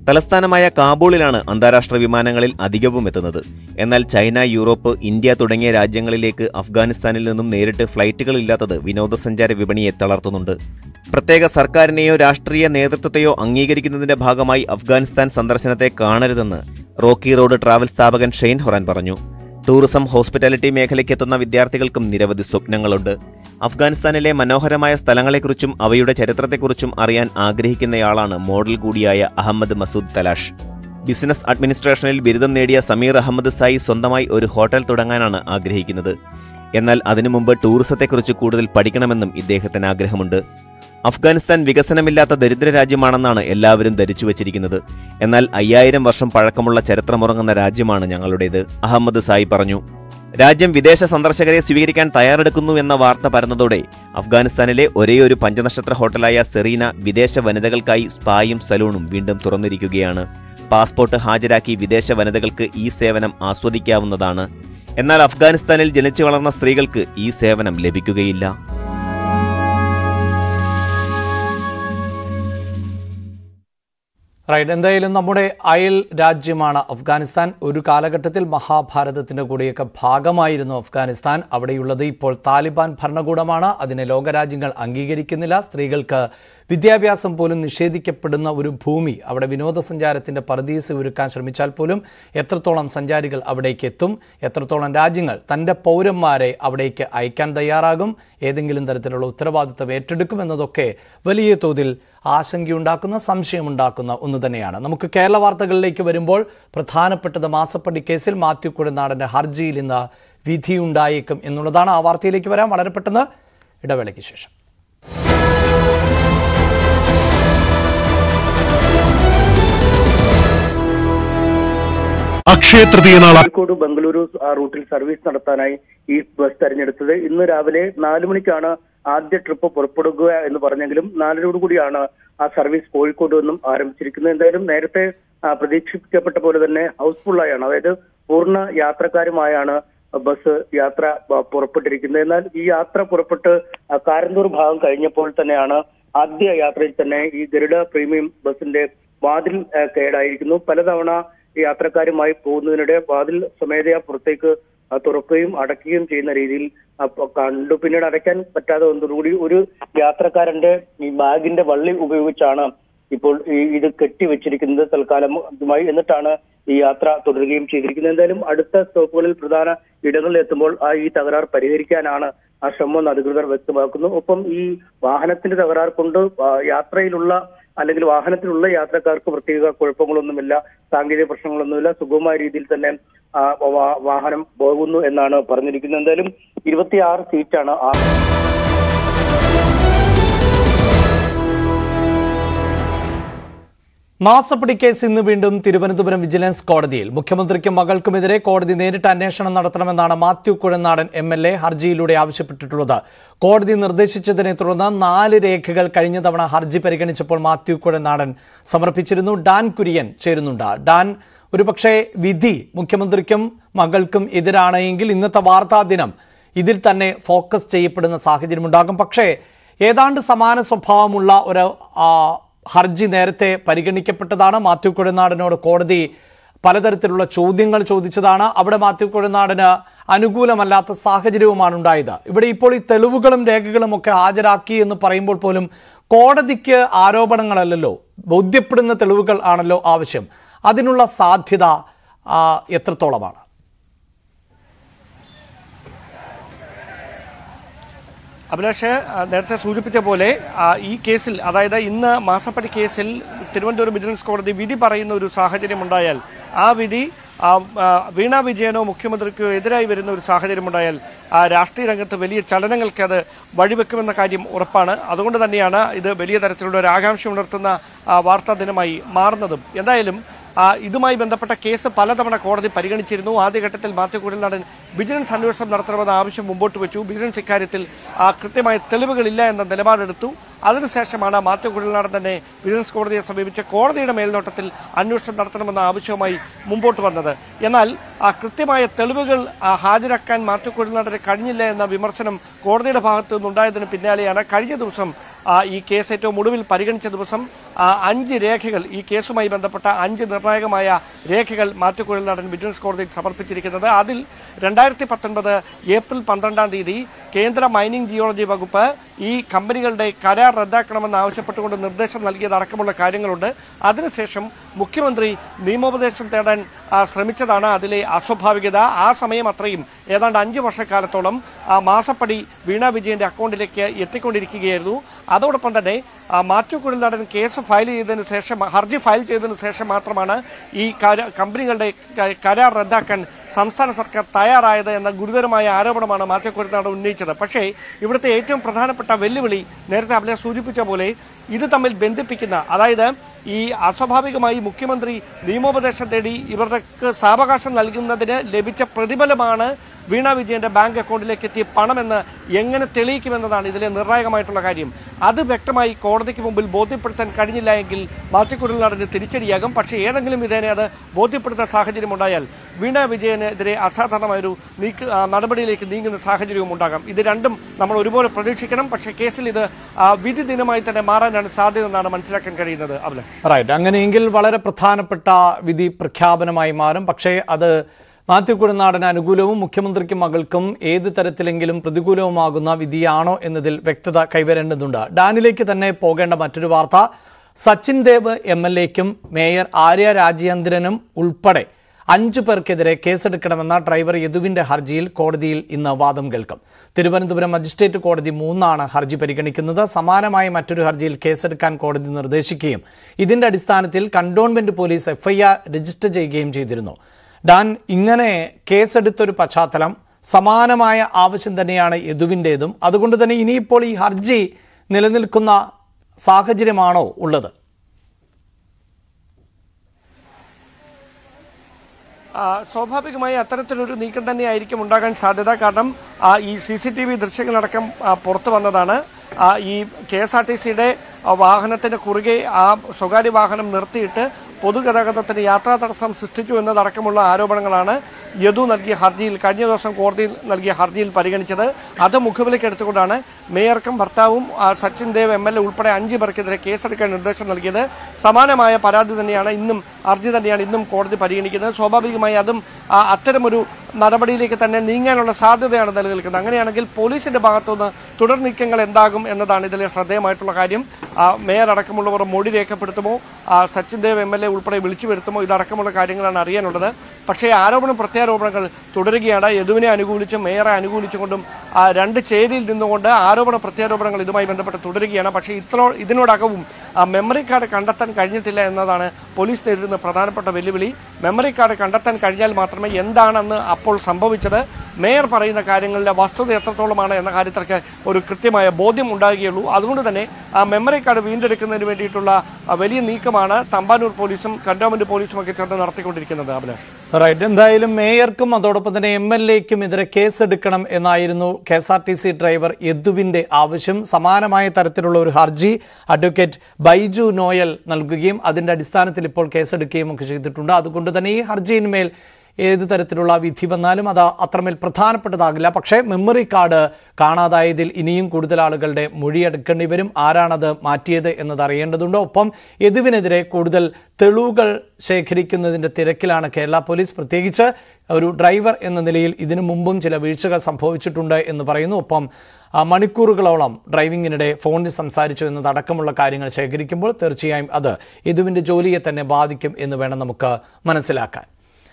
C: തലസ്ഥാനമായ കാബൂളിലാണ് അന്താരാഷ്ട്ര വിമാനങ്ങളിൽ അധികവും എത്തുന്നത് എന്നാൽ ചൈന യൂറോപ്പ് ഇന്ത്യ തുടങ്ങിയ രാജ്യങ്ങളിലേക്ക് അഫ്ഗാനിസ്ഥാനിൽ നിന്നും നേരിട്ട് ഫ്ലൈറ്റുകൾ ഇല്ലാത്തത് വിനോദസഞ്ചാര വിപണിയെ തളർത്തുന്നുണ്ട് പ്രത്യേക സർക്കാരിനെയോ രാഷ്ട്രീയ നേതൃത്വത്തെയോ അംഗീകരിക്കുന്നതിന്റെ ഭാഗമായി അഫ്ഗാനിസ്ഥാൻ സന്ദർശനത്തെ കാണരുതെന്ന് റോക്കി റോഡ് ട്രാവൽ സ്ഥാപകൻ ഷെയ്ൻ ഹൊറാൻ പറഞ്ഞു ടൂറിസം ഹോസ്പിറ്റാലിറ്റി മേഖലയ്ക്ക് എത്തുന്ന വിദ്യാർത്ഥികൾക്കും നിരവധി സ്വപ്നങ്ങളുണ്ട് അഫ്ഗാനിസ്ഥാനിലെ മനോഹരമായ സ്ഥലങ്ങളെക്കുറിച്ചും അവയുടെ ചരിത്രത്തെക്കുറിച്ചും അറിയാൻ ആഗ്രഹിക്കുന്നയാളാണ് മോഡൽ കൂടിയായ അഹമ്മദ് മസൂദ് തലാഷ് ബിസിനസ് അഡ്മിനിസ്ട്രേഷനിൽ ബിരുദം നേടിയ സമീർ അഹമ്മദ് സായി സ്വന്തമായി ഒരു ഹോട്ടൽ തുടങ്ങാനാണ് ആഗ്രഹിക്കുന്നത് എന്നാൽ അതിനു മുമ്പ് ടൂറിസത്തെക്കുറിച്ച് കൂടുതൽ പഠിക്കണമെന്നും ഇദ്ദേഹത്തിന് ആഗ്രഹമുണ്ട് അഫ്ഗാനിസ്ഥാൻ വികസനമില്ലാത്ത ദരിദ്ര രാജ്യമാണെന്നാണ് എല്ലാവരും ധരിച്ചു വച്ചിരിക്കുന്നത് എന്നാൽ അയ്യായിരം വർഷം പഴക്കമുള്ള ചരിത്രമുറങ്ങുന്ന രാജ്യമാണ് ഞങ്ങളുടേത് അഹമ്മദ് സായി പറഞ്ഞു രാജ്യം വിദേശ സന്ദർശകരെ സ്വീകരിക്കാൻ തയ്യാറെടുക്കുന്നു എന്ന വാർത്ത പരന്നതോടെ അഫ്ഗാനിസ്ഥാനിലെ ഒരേയൊരു പഞ്ചനക്ഷത്ര ഹോട്ടലായ സെറീന വിദേശ വനിതകൾക്കായി സ്പായും സലൂണും വീണ്ടും തുറന്നിരിക്കുകയാണ് പാസ്പോർട്ട് ഹാജരാക്കി വിദേശ വനിതകൾക്ക് ഈ സേവനം ആസ്വദിക്കാവുന്നതാണ് എന്നാൽ അഫ്ഗാനിസ്ഥാനിൽ ജനിച്ചു വളർന്ന സ്ത്രീകൾക്ക് ഈ സേവനം ലഭിക്കുകയില്ല
A: റൈറ്റ് എന്തായാലും നമ്മുടെ അയൽ രാജ്യമാണ് അഫ്ഗാനിസ്ഥാൻ ഒരു കാലഘട്ടത്തിൽ മഹാഭാരതത്തിന്റെ കൂടെയൊക്കെ ഭാഗമായിരുന്നു അഫ്ഗാനിസ്ഥാൻ അവിടെയുള്ളത് ഇപ്പോൾ താലിബാൻ ഭരണകൂടമാണ് അതിനെ ലോകരാജ്യങ്ങൾ അംഗീകരിക്കുന്നില്ല സ്ത്രീകൾക്ക് വിദ്യാഭ്യാസം പോലും നിഷേധിക്കപ്പെടുന്ന ഒരു ഭൂമി അവിടെ വിനോദസഞ്ചാരത്തിന്റെ പർദീസ് ഒരുക്കാൻ ശ്രമിച്ചാൽ പോലും എത്രത്തോളം സഞ്ചാരികൾ അവിടേക്ക് എത്തും എത്രത്തോളം രാജ്യങ്ങൾ തൻ്റെ പൗരന്മാരെ അവിടേക്ക് അയക്കാൻ തയ്യാറാകും ഏതെങ്കിലും തരത്തിലുള്ള ഉത്തരവാദിത്തം ഏറ്റെടുക്കും എന്നതൊക്കെ വലിയ തോതിൽ ആശങ്കയുണ്ടാക്കുന്ന സംശയമുണ്ടാക്കുന്ന ഒന്ന് തന്നെയാണ് നമുക്ക് കേരള വാർത്തകളിലേക്ക് വരുമ്പോൾ പ്രധാനപ്പെട്ടത് മാസപ്പടി കേസിൽ മാത്യു കുഴനാടൻ്റെ ഹർജിയിൽ ഇന്ന് വിധിയുണ്ടായേക്കും എന്നുള്ളതാണ് ആ വാർത്തയിലേക്ക് വരാം വളരെ പെട്ടെന്ന് ഇടവേളയ്ക്ക് ശേഷം
D: അക്ഷയ തൃതീയ നാള
E: കോഴിക്കോട് ബംഗളൂരു ആ റൂട്ടിൽ സർവീസ് നടത്താനായി ഈ ബസ് തെരഞ്ഞെടുത്തത് ഇന്ന് രാവിലെ നാലു മണിക്കാണ് ആദ്യ ട്രിപ്പ് പുറപ്പെടുക എന്ന് പറഞ്ഞെങ്കിലും നാലരോട് കൂടിയാണ് ആ സർവീസ് കോഴിക്കോട് നിന്നും ആരംഭിച്ചിരിക്കുന്നത് എന്തായാലും നേരത്തെ ആ, പ്രതീക്ഷിക്കപ്പെട്ട പോലെ തന്നെ ഹൗസ്ഫുള്ളായാണ് അതായത് പൂർണ്ണ യാത്രക്കാരുമായാണ് ബസ് യാത്ര ആ, പുറപ്പെട്ടിരിക്കുന്നത് എന്നാൽ ഈ യാത്ര പുറപ്പെട്ട് ആ, കാരന്തൂർ ഭാഗം കഴിഞ്ഞപ്പോൾ തന്നെയാണ് ആദ്യ യാത്രയിൽ തന്നെ ഈ ഗരുഡ പ്രീമിയം ബസിന്റെ വാതിൽ ആ, കേടായിരിക്കുന്നു പലതവണ ഈ യാത്രക്കാരുമായി പോകുന്നതിനിടെ വാതിൽ സ്വമേധയാ പുറത്തേക്ക് ആ, തുറക്കുകയും അടയ്ക്കുകയും ചെയ്യുന്ന രീതിയിൽ അപ്പൊ കണ്ടു പിന്നീട് അടയ്ക്കാൻ പറ്റാതെ വന്നതോടുകൂടി ഒരു യാത്രക്കാരന്റെ ഈ ബാഗിന്റെ വള്ളി ഉപയോഗിച്ചാണ് ഇപ്പോൾ ഈ ഇത് കെട്ടിവെച്ചിരിക്കുന്നത് തൽക്കാലമായി എന്നിട്ടാണ് ഈ യാത്ര തുടരുകയും ചെയ്തിരിക്കുന്നത് എന്തായാലും അടുത്ത സ്റ്റോപ്പുകളിൽ പ്രധാന ഇടങ്ങളിൽ എത്തുമ്പോൾ ആ ഈ തകരാർ പരിഹരിക്കാനാണ് ആ ശ്രമം എന്ന് അധികൃതർ വ്യക്തമാക്കുന്നു ഒപ്പം ഈ വാഹനത്തിന്റെ തകരാർ കൊണ്ട് ആ, യാത്രയിലുള്ള അല്ലെങ്കിൽ വാഹനത്തിലുള്ള യാത്രക്കാർക്ക് പ്രത്യേക കുഴപ്പങ്ങളൊന്നുമില്ല സാങ്കേതിക പ്രശ്നങ്ങളൊന്നുമില്ല സുഗമമായ രീതിയിൽ തന്നെ ആ, വാ- വാഹനം പോകുന്നു എന്നാണ് പറഞ്ഞിരിക്കുന്നത് എന്തായാലും ഇരുപത്തിയാറ് സീറ്റാണ് ആ
A: മാസപ്പടി കേസ് ഇന്ന് വീണ്ടും തിരുവനന്തപുരം വിജിലൻസ് കോടതിയിൽ മുഖ്യമന്ത്രിക്കും മകൾക്കുമെതിരെ കോടതി നേരിട്ട് അന്വേഷണം നടത്തണമെന്നാണ് Mathew Kuzhalnadan M L A ഹർജിയിലൂടെ ആവശ്യപ്പെട്ടിട്ടുള്ളത് കോടതി നിർദ്ദേശിച്ചതിനെ തുടർന്ന് നാല് രേഖകൾ കഴിഞ്ഞ തവണ ഹർജി പരിഗണിച്ചപ്പോൾ മാത്യു കുഴനാടൻ സമർപ്പിച്ചിരുന്നു ഡാൻ കുര്യൻ ചേരുന്നുണ്ട് ഡാൻ ഒരുപക്ഷെ വിധി മുഖ്യമന്ത്രിക്കും മകൾക്കും എതിരാണ് എങ്കിൽ ഇന്നത്തെ വാർത്താ ദിനം ഇതിൽ തന്നെ ഫോക്കസ് ചെയ്യപ്പെടുന്ന സാഹചര്യമുണ്ടാകും പക്ഷേ ഏതാണ്ട് സമാന സ്വഭാവമുള്ള ഒരു ആ, ഹർജി നേരത്തെ പരിഗണിക്കപ്പെട്ടതാണ് മാത്യു കുഴനാടനോട് കോടതി പലതരത്തിലുള്ള ചോദ്യങ്ങൾ ചോദിച്ചതാണ് അവിടെ മാത്യു കുഴനാടന് അനുകൂലമല്ലാത്ത സാഹചര്യവുമാണ് ഉണ്ടായത് ഇവിടെ ഇപ്പോൾ ഈ തെളിവുകളും രേഖകളും ഒക്കെ ഹാജരാക്കി എന്ന് പറയുമ്പോൾ പോലും കോടതിക്ക് ആരോപണങ്ങളല്ലല്ലോ ബോധ്യപ്പെടുന്ന തെളിവുകൾ ആണല്ലോ ആവശ്യം അതിനുള്ള സാധ്യത ആ, എത്രത്തോളമാണ്
F: അഭിലാഷ് ആ, നേരത്തെ സൂചിപ്പിച്ച പോലെ ആ, ഈ കേസിൽ അതായത് ഇന്ന് മാസപ്പടി കേസിൽ തിരുവനന്തപുരം വിജിലൻസ് കോടതി വിധി പറയുന്ന ഒരു സാഹചര്യം ഉണ്ടായാൽ ആ വിധി ആ, ആ, വീണ വിജയനോ മുഖ്യമന്ത്രിക്കോ എതിരായി വരുന്ന ഒരു സാഹചര്യം ഉണ്ടായാൽ ആ രാഷ്ട്രീയ രംഗത്ത് വലിയ ചലനങ്ങൾക്ക് അത് വഴിവെക്കുമെന്ന കാര്യം ഉറപ്പാണ് അതുകൊണ്ട് തന്നെയാണ് ഇത് വലിയ തരത്തിലുള്ള ഒരു ആകാംക്ഷ ഉണർത്തുന്ന ആ, വാർത്താ ദിനമായി മാറുന്നതും എന്തായാലും ആ, ഇതുമായി ബന്ധപ്പെട്ട കേസ് പലതവണ കോടതി പരിഗണിച്ചിരുന്നു ആദ്യഘട്ടത്തിൽ മാത്യു കുഴൽനാടൻ വിജിലൻസ് അന്വേഷണം നടത്തണമെന്ന ആവശ്യം മുമ്പോട്ട് വെച്ചു വിജിലൻസ് ഇക്കാര്യത്തിൽ ആ, കൃത്യമായ തെളിവുകളില്ല എന്ന നിലപാടെടുത്തു അതിനുശേഷമാണ് മാത്യു കുഴൽനാടൻ തന്നെ വിജിലൻസ് കോടതിയെ സമീപിച്ച് കോടതിയുടെ മേൽനോട്ടത്തിൽ അന്വേഷണം നടത്തണമെന്ന ആവശ്യവുമായി മുമ്പോട്ട് വന്നത് എന്നാൽ ആ കൃത്യമായ തെളിവുകൾ ആ, ഹാജരാക്കാൻ മാത്യു കുഴൽനാടന് കഴിഞ്ഞില്ല എന്ന വിമർശനം കോടതിയുടെ ഭാഗത്തു നിന്നുണ്ടായതിന് പിന്നാലെയാണ് കഴിഞ്ഞ ദിവസം ആ, ഈ കേസ് ഏറ്റവും ഒടുവിൽ പരിഗണിച്ച ദിവസം ആ, അഞ്ച് രേഖകൾ ഈ കേസുമായി ബന്ധപ്പെട്ട അഞ്ച് നിർണായകമായ രേഖകൾ മാറ്റുകുഴൽ നടൻ വിജിലൻസ് കോടതിയിൽ സമർപ്പിച്ചിരിക്കുന്നത് അതിൽ രണ്ടായിരത്തി പത്തൊൻപത് ഏപ്രിൽ പന്ത്രണ്ടാം തീയതി കേന്ദ്ര മൈനിങ് ജിയോളജി വകുപ്പ് ഈ കമ്പനികളുടെ കരാർ റദ്ദാക്കണമെന്ന് ആവശ്യപ്പെട്ടുകൊണ്ട് നിർദ്ദേശം നൽകിയതടക്കമുള്ള കാര്യങ്ങളുണ്ട് അതിനുശേഷം മുഖ്യമന്ത്രി നിയമോപദേശം തേടാൻ ആ, ശ്രമിച്ചതാണ് അതിലെ അസ്വാഭാവികത ആ സമയം അത്രയും ഏതാണ്ട് അഞ്ച് വർഷക്കാലത്തോളം ആ മാസപ്പടി വീണ വിജയന്റെ അക്കൗണ്ടിലേക്ക് എത്തിക്കൊണ്ടിരിക്കുകയായിരുന്നു അതോടൊപ്പം തന്നെ ആ, മാത്യു കുഴൽനാടൻ കേസ് ഫയൽ ചെയ്തതിന് ശേഷം ഹർജി ഫയൽ ചെയ്തതിന് ശേഷം മാത്രമാണ് ഈ കര- കമ്പനികളുടെ ക- കരാർ റദ്ദാക്കാൻ സംസ്ഥാന സർക്കാർ തയ്യാറായത് എന്ന ഗുരുതരമായ ആരോപണമാണ് മാത്യു കുഴൽനാടൻ ഉന്നയിച്ചത് പക്ഷേ ഇവിടുത്തെ ഏറ്റവും പ്രധാനപ്പെട്ട വെല്ലുവിളി നേരത്തെ അവരെ സൂചിപ്പിച്ച പോലെ ഇത് തമ്മിൽ ബന്ധിപ്പിക്കുന്ന അതായത് ഈ അസ്വാഭാവികമായി മുഖ്യമന്ത്രി നിയമോപദേശം തേടി ഇവർക്ക് സാവകാശം നൽകുന്നതിന് ലഭിച്ച പ്രതിഫലമാണ് വീണ വിജയന്റെ ബാങ്ക് അക്കൗണ്ടിലേക്ക് എത്തിയ പണമെന്ന് എങ്ങനെ തെളിയിക്കുമെന്നതാണ് ഇതിലെ നിർണായകമായിട്ടുള്ള കാര്യം അത് വ്യക്തമായി കോടതിക്ക് മുമ്പിൽ ബോധ്യപ്പെടുത്താൻ കഴിഞ്ഞില്ല എങ്കിൽ മാറ്റിക്കുഴലിനാടിന് തിരിച്ചടിയാകും പക്ഷേ ഏതെങ്കിലും വിധേന അത് ബോധ്യപ്പെടുന്ന സാഹചര്യം ഉണ്ടായാൽ വീണ വിജയനെതിരെ അസാധാരണമായൊരു നീക്ക ആ, നടപടിയിലേക്ക് നീങ്ങുന്ന സാഹചര്യവും ഉണ്ടാകാം ഇത് രണ്ടും നമ്മൾ ഒരുപോലെ പ്രതീക്ഷിക്കണം പക്ഷേ കേസിൽ ഇത് ആ, വിധി ദിനമായി തന്നെ മാറാനാണ് സാധ്യത എന്നാണ് മനസ്സിലാക്കാൻ കഴിയുന്നത് അവലെ
A: റൈറ്റ് അങ്ങനെയെങ്കിൽ വളരെ പ്രധാനപ്പെട്ട വിധി പ്രഖ്യാപനമായി മാറും പക്ഷേ അത് മാത്യു കുഴനാടന് അനുകൂലവും മുഖ്യമന്ത്രിക്കും മകൾക്കും ഏത് തരത്തിലെങ്കിലും പ്രതികൂലവുമാകുന്ന വിധിയാണോ എന്നതിൽ വ്യക്തത കൈവരേണ്ടതുണ്ട് ഡാനിലേക്ക് തന്നെ പോകേണ്ട മറ്റൊരു വാർത്ത സച്ചിൻ ദേവ് എം എൽ എക്കും മേയർ ആര്യ രാജേന്ദ്രനും ഉൾപ്പെടെ അഞ്ചു പേർക്കെതിരെ കേസെടുക്കണമെന്ന ഡ്രൈവർ യദുവിന്റെ ഹർജിയിൽ കോടതിയിൽ ഇന്ന് വാദം കേൾക്കും തിരുവനന്തപുരം മജിസ്ട്രേറ്റ് കോടതി മൂന്നാണ് ഹർജി പരിഗണിക്കുന്നത് സമാനമായ മറ്റൊരു ഹർജിയിൽ കേസെടുക്കാൻ കോടതി നിർദ്ദേശിക്കുകയും ഇതിന്റെ അടിസ്ഥാനത്തിൽ കണ്ടോൺമെന്റ് പോലീസ് എഫ്ഐആർ രജിസ്റ്റർ ചെയ്യുകയും ചെയ്തിരുന്നു ഡാൻ ഇങ്ങനെ കേസെടുത്തൊരു പശ്ചാത്തലം സമാനമായ ആവശ്യം തന്നെയാണ് യദുവിൻ്റേതും അതുകൊണ്ട് തന്നെ ഇനിയിപ്പോൾ ഈ ഹർജി നിലനിൽക്കുന്ന സാഹചര്യമാണോ ഉള്ളത്
F: ആ, സ്വാഭാവികമായി അത്തരത്തിലൊരു നീക്കം തന്നെയായിരിക്കും ഉണ്ടാകാൻ സാധ്യത കാരണം ആ, ഈ സി സി ടി വി ദൃശ്യങ്ങളടക്കം ആ, പുറത്തു വന്നതാണ് ആ, ഈ കെ എസ് ആർ ടി സിയുടെ വാഹനത്തിന് കുറുകെ ആ സ്വകാര്യ വാഹനം നിർത്തിയിട്ട് പൊതുഗതാഗതത്തിന് യാത്രാ തടസ്സം സൃഷ്ടിച്ചു എന്നതടക്കമുള്ള ആരോപണങ്ങളാണ് യദു നൽകിയ ഹർജിയിൽ കഴിഞ്ഞ ദിവസം കോടതിയിൽ നൽകിയ ഹർജിയിൽ പരിഗണിച്ചത് അത് മുഖവിലേക്ക് എടുത്തുകൊണ്ടാണ് മേയർക്കും ഭർത്താവും ആ, Sachin Dev M L A ഉൾപ്പെടെ അഞ്ച് പേർക്കെതിരെ കേസെടുക്കാൻ നിർദ്ദേശം നൽകിയത് സമാനമായ പരാതി തന്നെയാണ് ഇന്നും ഹർജി തന്നെയാണ് ഇന്നും കോടതി പരിഗണിക്കുന്നത് സ്വാഭാവികമായി അതും ആ, അത്തരമൊരു നടപടിയിലേക്ക് തന്നെ നീങ്ങാനുള്ള സാധ്യതയാണ് നിലനിൽക്കുന്നത് അങ്ങനെയാണെങ്കിൽ പോലീസിന്റെ ഭാഗത്തുനിന്ന് തുടർ നീക്കങ്ങൾ എന്താകും എന്നതാണ് ഇതിലെ ശ്രദ്ധേയമായിട്ടുള്ള കാര്യം ആ, മേയർ അടക്കമുള്ളവർ മൊഴി രേഖപ്പെടുത്തുമോ ആ, Sachin Dev M L A ഉൾപ്പെടെ വിളിച്ചു വരുത്തുമോ ഇതടക്കമുള്ള കാര്യങ്ങളാണ് അറിയാനുള്ളത് പക്ഷേ ആരോപണം പ്രത്യാരോപണങ്ങൾ തുടരുകയാണ് യദുവിനെ അനുകൂലിച്ചും മേയറെ അനുകൂലിച്ചുകൊണ്ടും ആ, രണ്ട് ചേരിയിൽ നിന്നുകൊണ്ട് ആരോപണ പ്രത്യാരോപണങ്ങൾ ഇതുമായി ബന്ധപ്പെട്ട് തുടരുകയാണ് പക്ഷേ ഇത്രോ ഇതിനോടകവും ആ മെമ്മറി കാർഡ് കണ്ടെത്താൻ കഴിഞ്ഞിട്ടില്ല എന്നതാണ് പോലീസ് നേരിടുന്ന പ്രധാനപ്പെട്ട വെല്ലുവിളി മെമ്മറി കാർഡ് കണ്ടെത്താൻ കഴിഞ്ഞാൽ മാത്രമേ എന്താണെന്ന് അപ്പോൾ സംഭവിച്ചത് മേയർ പറയുന്ന കാര്യങ്ങളിലെ വസ്തുത എത്രത്തോളമാണ് എന്ന കാര്യത്തിലേക്ക് ഒരു കൃത്യമായ ബോധ്യം ഉണ്ടാകുകയുള്ളൂ അതുകൊണ്ട് തന്നെ ആ മെമ്മറി കാർഡ് വീണ്ടെടുക്കുന്നതിന് വേണ്ടിയിട്ടുള്ള ആ, വലിയ നീക്കമാണ് തമ്പാനൂർ പോലീസും കന്റോൺമെന്റ് പോലീസും ഒക്കെ ചേർന്ന് നടത്തിക്കൊണ്ടിരിക്കുന്നത് അഭിലാഷ്
A: റൈറ്റ് എന്തായാലും മേയർക്കും അതോടൊപ്പം തന്നെ എം എൽ എക്കും എതിരെ കേസെടുക്കണം എന്നായിരുന്നു K S R T C driver യദുവിന്റെ ആവശ്യം സമാനമായ തരത്തിലുള്ള ഒരു ഹർജി അഡ്വക്കേറ്റ് ബൈജു നോയൽ നൽകുകയും അതിന്റെ അടിസ്ഥാനത്തിൽ ഇപ്പോൾ കേസെടുക്കുകയും ഒക്കെ ചെയ്തിട്ടുണ്ട് അതുകൊണ്ട് തന്നെ ഈ ഹർജിയിന്മേൽ ഏത് തരത്തിലുള്ള വിധി വന്നാലും അത് അത്രമേൽ പ്രധാനപ്പെട്ടതാകില്ല പക്ഷേ മെമ്മറി കാർഡ് കാണാതായതിൽ ഇനിയും കൂടുതൽ ആളുകളുടെ മൊഴിയെടുക്കേണ്ടി വരും ആരാണത് മാറ്റിയത് എന്നത് അറിയേണ്ടതുണ്ട് ഒപ്പം യദുവിനെതിരെ കൂടുതൽ തെളിവുകൾ ശേഖരിക്കുന്നതിൻ്റെ തിരക്കിലാണ് കേരള പോലീസ് പ്രത്യേകിച്ച് ഒരു ഡ്രൈവർ എന്ന നിലയിൽ ഇതിനു മുമ്പും ചില വീഴ്ചകൾ സംഭവിച്ചിട്ടുണ്ട് എന്ന് പറയുന്നു ഒപ്പം ആ, മണിക്കൂറുകളോളം ഡ്രൈവിങ്ങിനിടെ ഫോണിൽ സംസാരിച്ചു എന്നതടക്കമുള്ള കാര്യങ്ങൾ ശേഖരിക്കുമ്പോൾ തീർച്ചയായും അത് യദുവിൻ്റെ ജോലിയെ തന്നെ ബാധിക്കും എന്ന് വേണം നമുക്ക് മനസ്സിലാക്കാൻ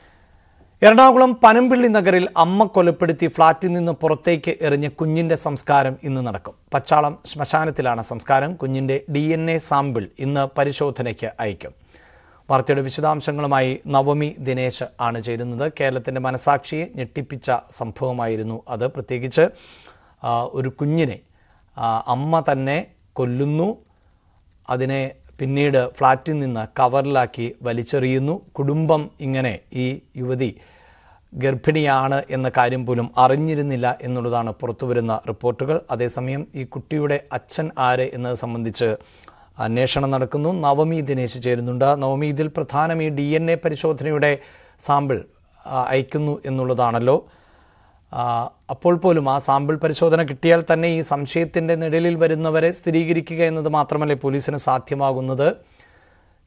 A: എറണാകുളം പനമ്പിള്ളി നഗറിൽ അമ്മ കൊലപ്പെടുത്തി ഫ്ളാറ്റിൽ നിന്ന് പുറത്തേക്ക് എറിഞ്ഞ കുഞ്ഞിന്റെ സംസ്കാരം ഇന്ന് നടക്കും പച്ചാളം ശ്മശാനത്തിലാണ് സംസ്കാരം കുഞ്ഞിന്റെ ഡി എൻ എ സാമ്പിൾ ഇന്ന് പരിശോധനയ്ക്ക് അയക്കും വാർത്തയുടെ വിശദാംശങ്ങളുമായി നവമി ദിനേശ് ആണ് ചേരുന്നത് കേരളത്തിൻ്റെ മനസാക്ഷിയെ ഞെട്ടിപ്പിച്ച സംഭവമായിരുന്നു അത് പ്രത്യേകിച്ച് ആ, ഒരു കുഞ്ഞിനെ ആ, അമ്മ തന്നെ കൊല്ലുന്നു അതിനെ പിന്നീട് ഫ്ലാറ്റിൽ നിന്ന് കവറിലാക്കി വലിച്ചെറിയുന്നു കുടുംബം ഇങ്ങനെ ഈ യുവതി ഗർഭിണിയാണ് എന്ന കാര്യം പോലും അറിഞ്ഞിരുന്നില്ല എന്നുള്ളതാണ് പുറത്തുവരുന്ന റിപ്പോർട്ടുകൾ അതേസമയം ഈ കുട്ടിയുടെ അച്ഛൻ ആര് എന്നത് സംബന്ധിച്ച് അന്വേഷണം നടക്കുന്നു നവമി ദിനേശ് ചേരുന്നുണ്ട് നവമി ഇതിൽ പ്രധാനം ഈ ഡി എൻ എ പരിശോധനയുടെ സാമ്പിൾ ആ, അയക്കുന്നു എന്നുള്ളതാണല്ലോ ആ, അപ്പോൾ പോലും ആ സാമ്പിൾ പരിശോധന കിട്ടിയാൽ തന്നെ ഈ സംശയത്തിൻ്റെ നിഴലിൽ വരുന്നവരെ സ്ഥിരീകരിക്കുക എന്നത് മാത്രമല്ലേ പോലീസിന് സാധ്യമാകുന്നത്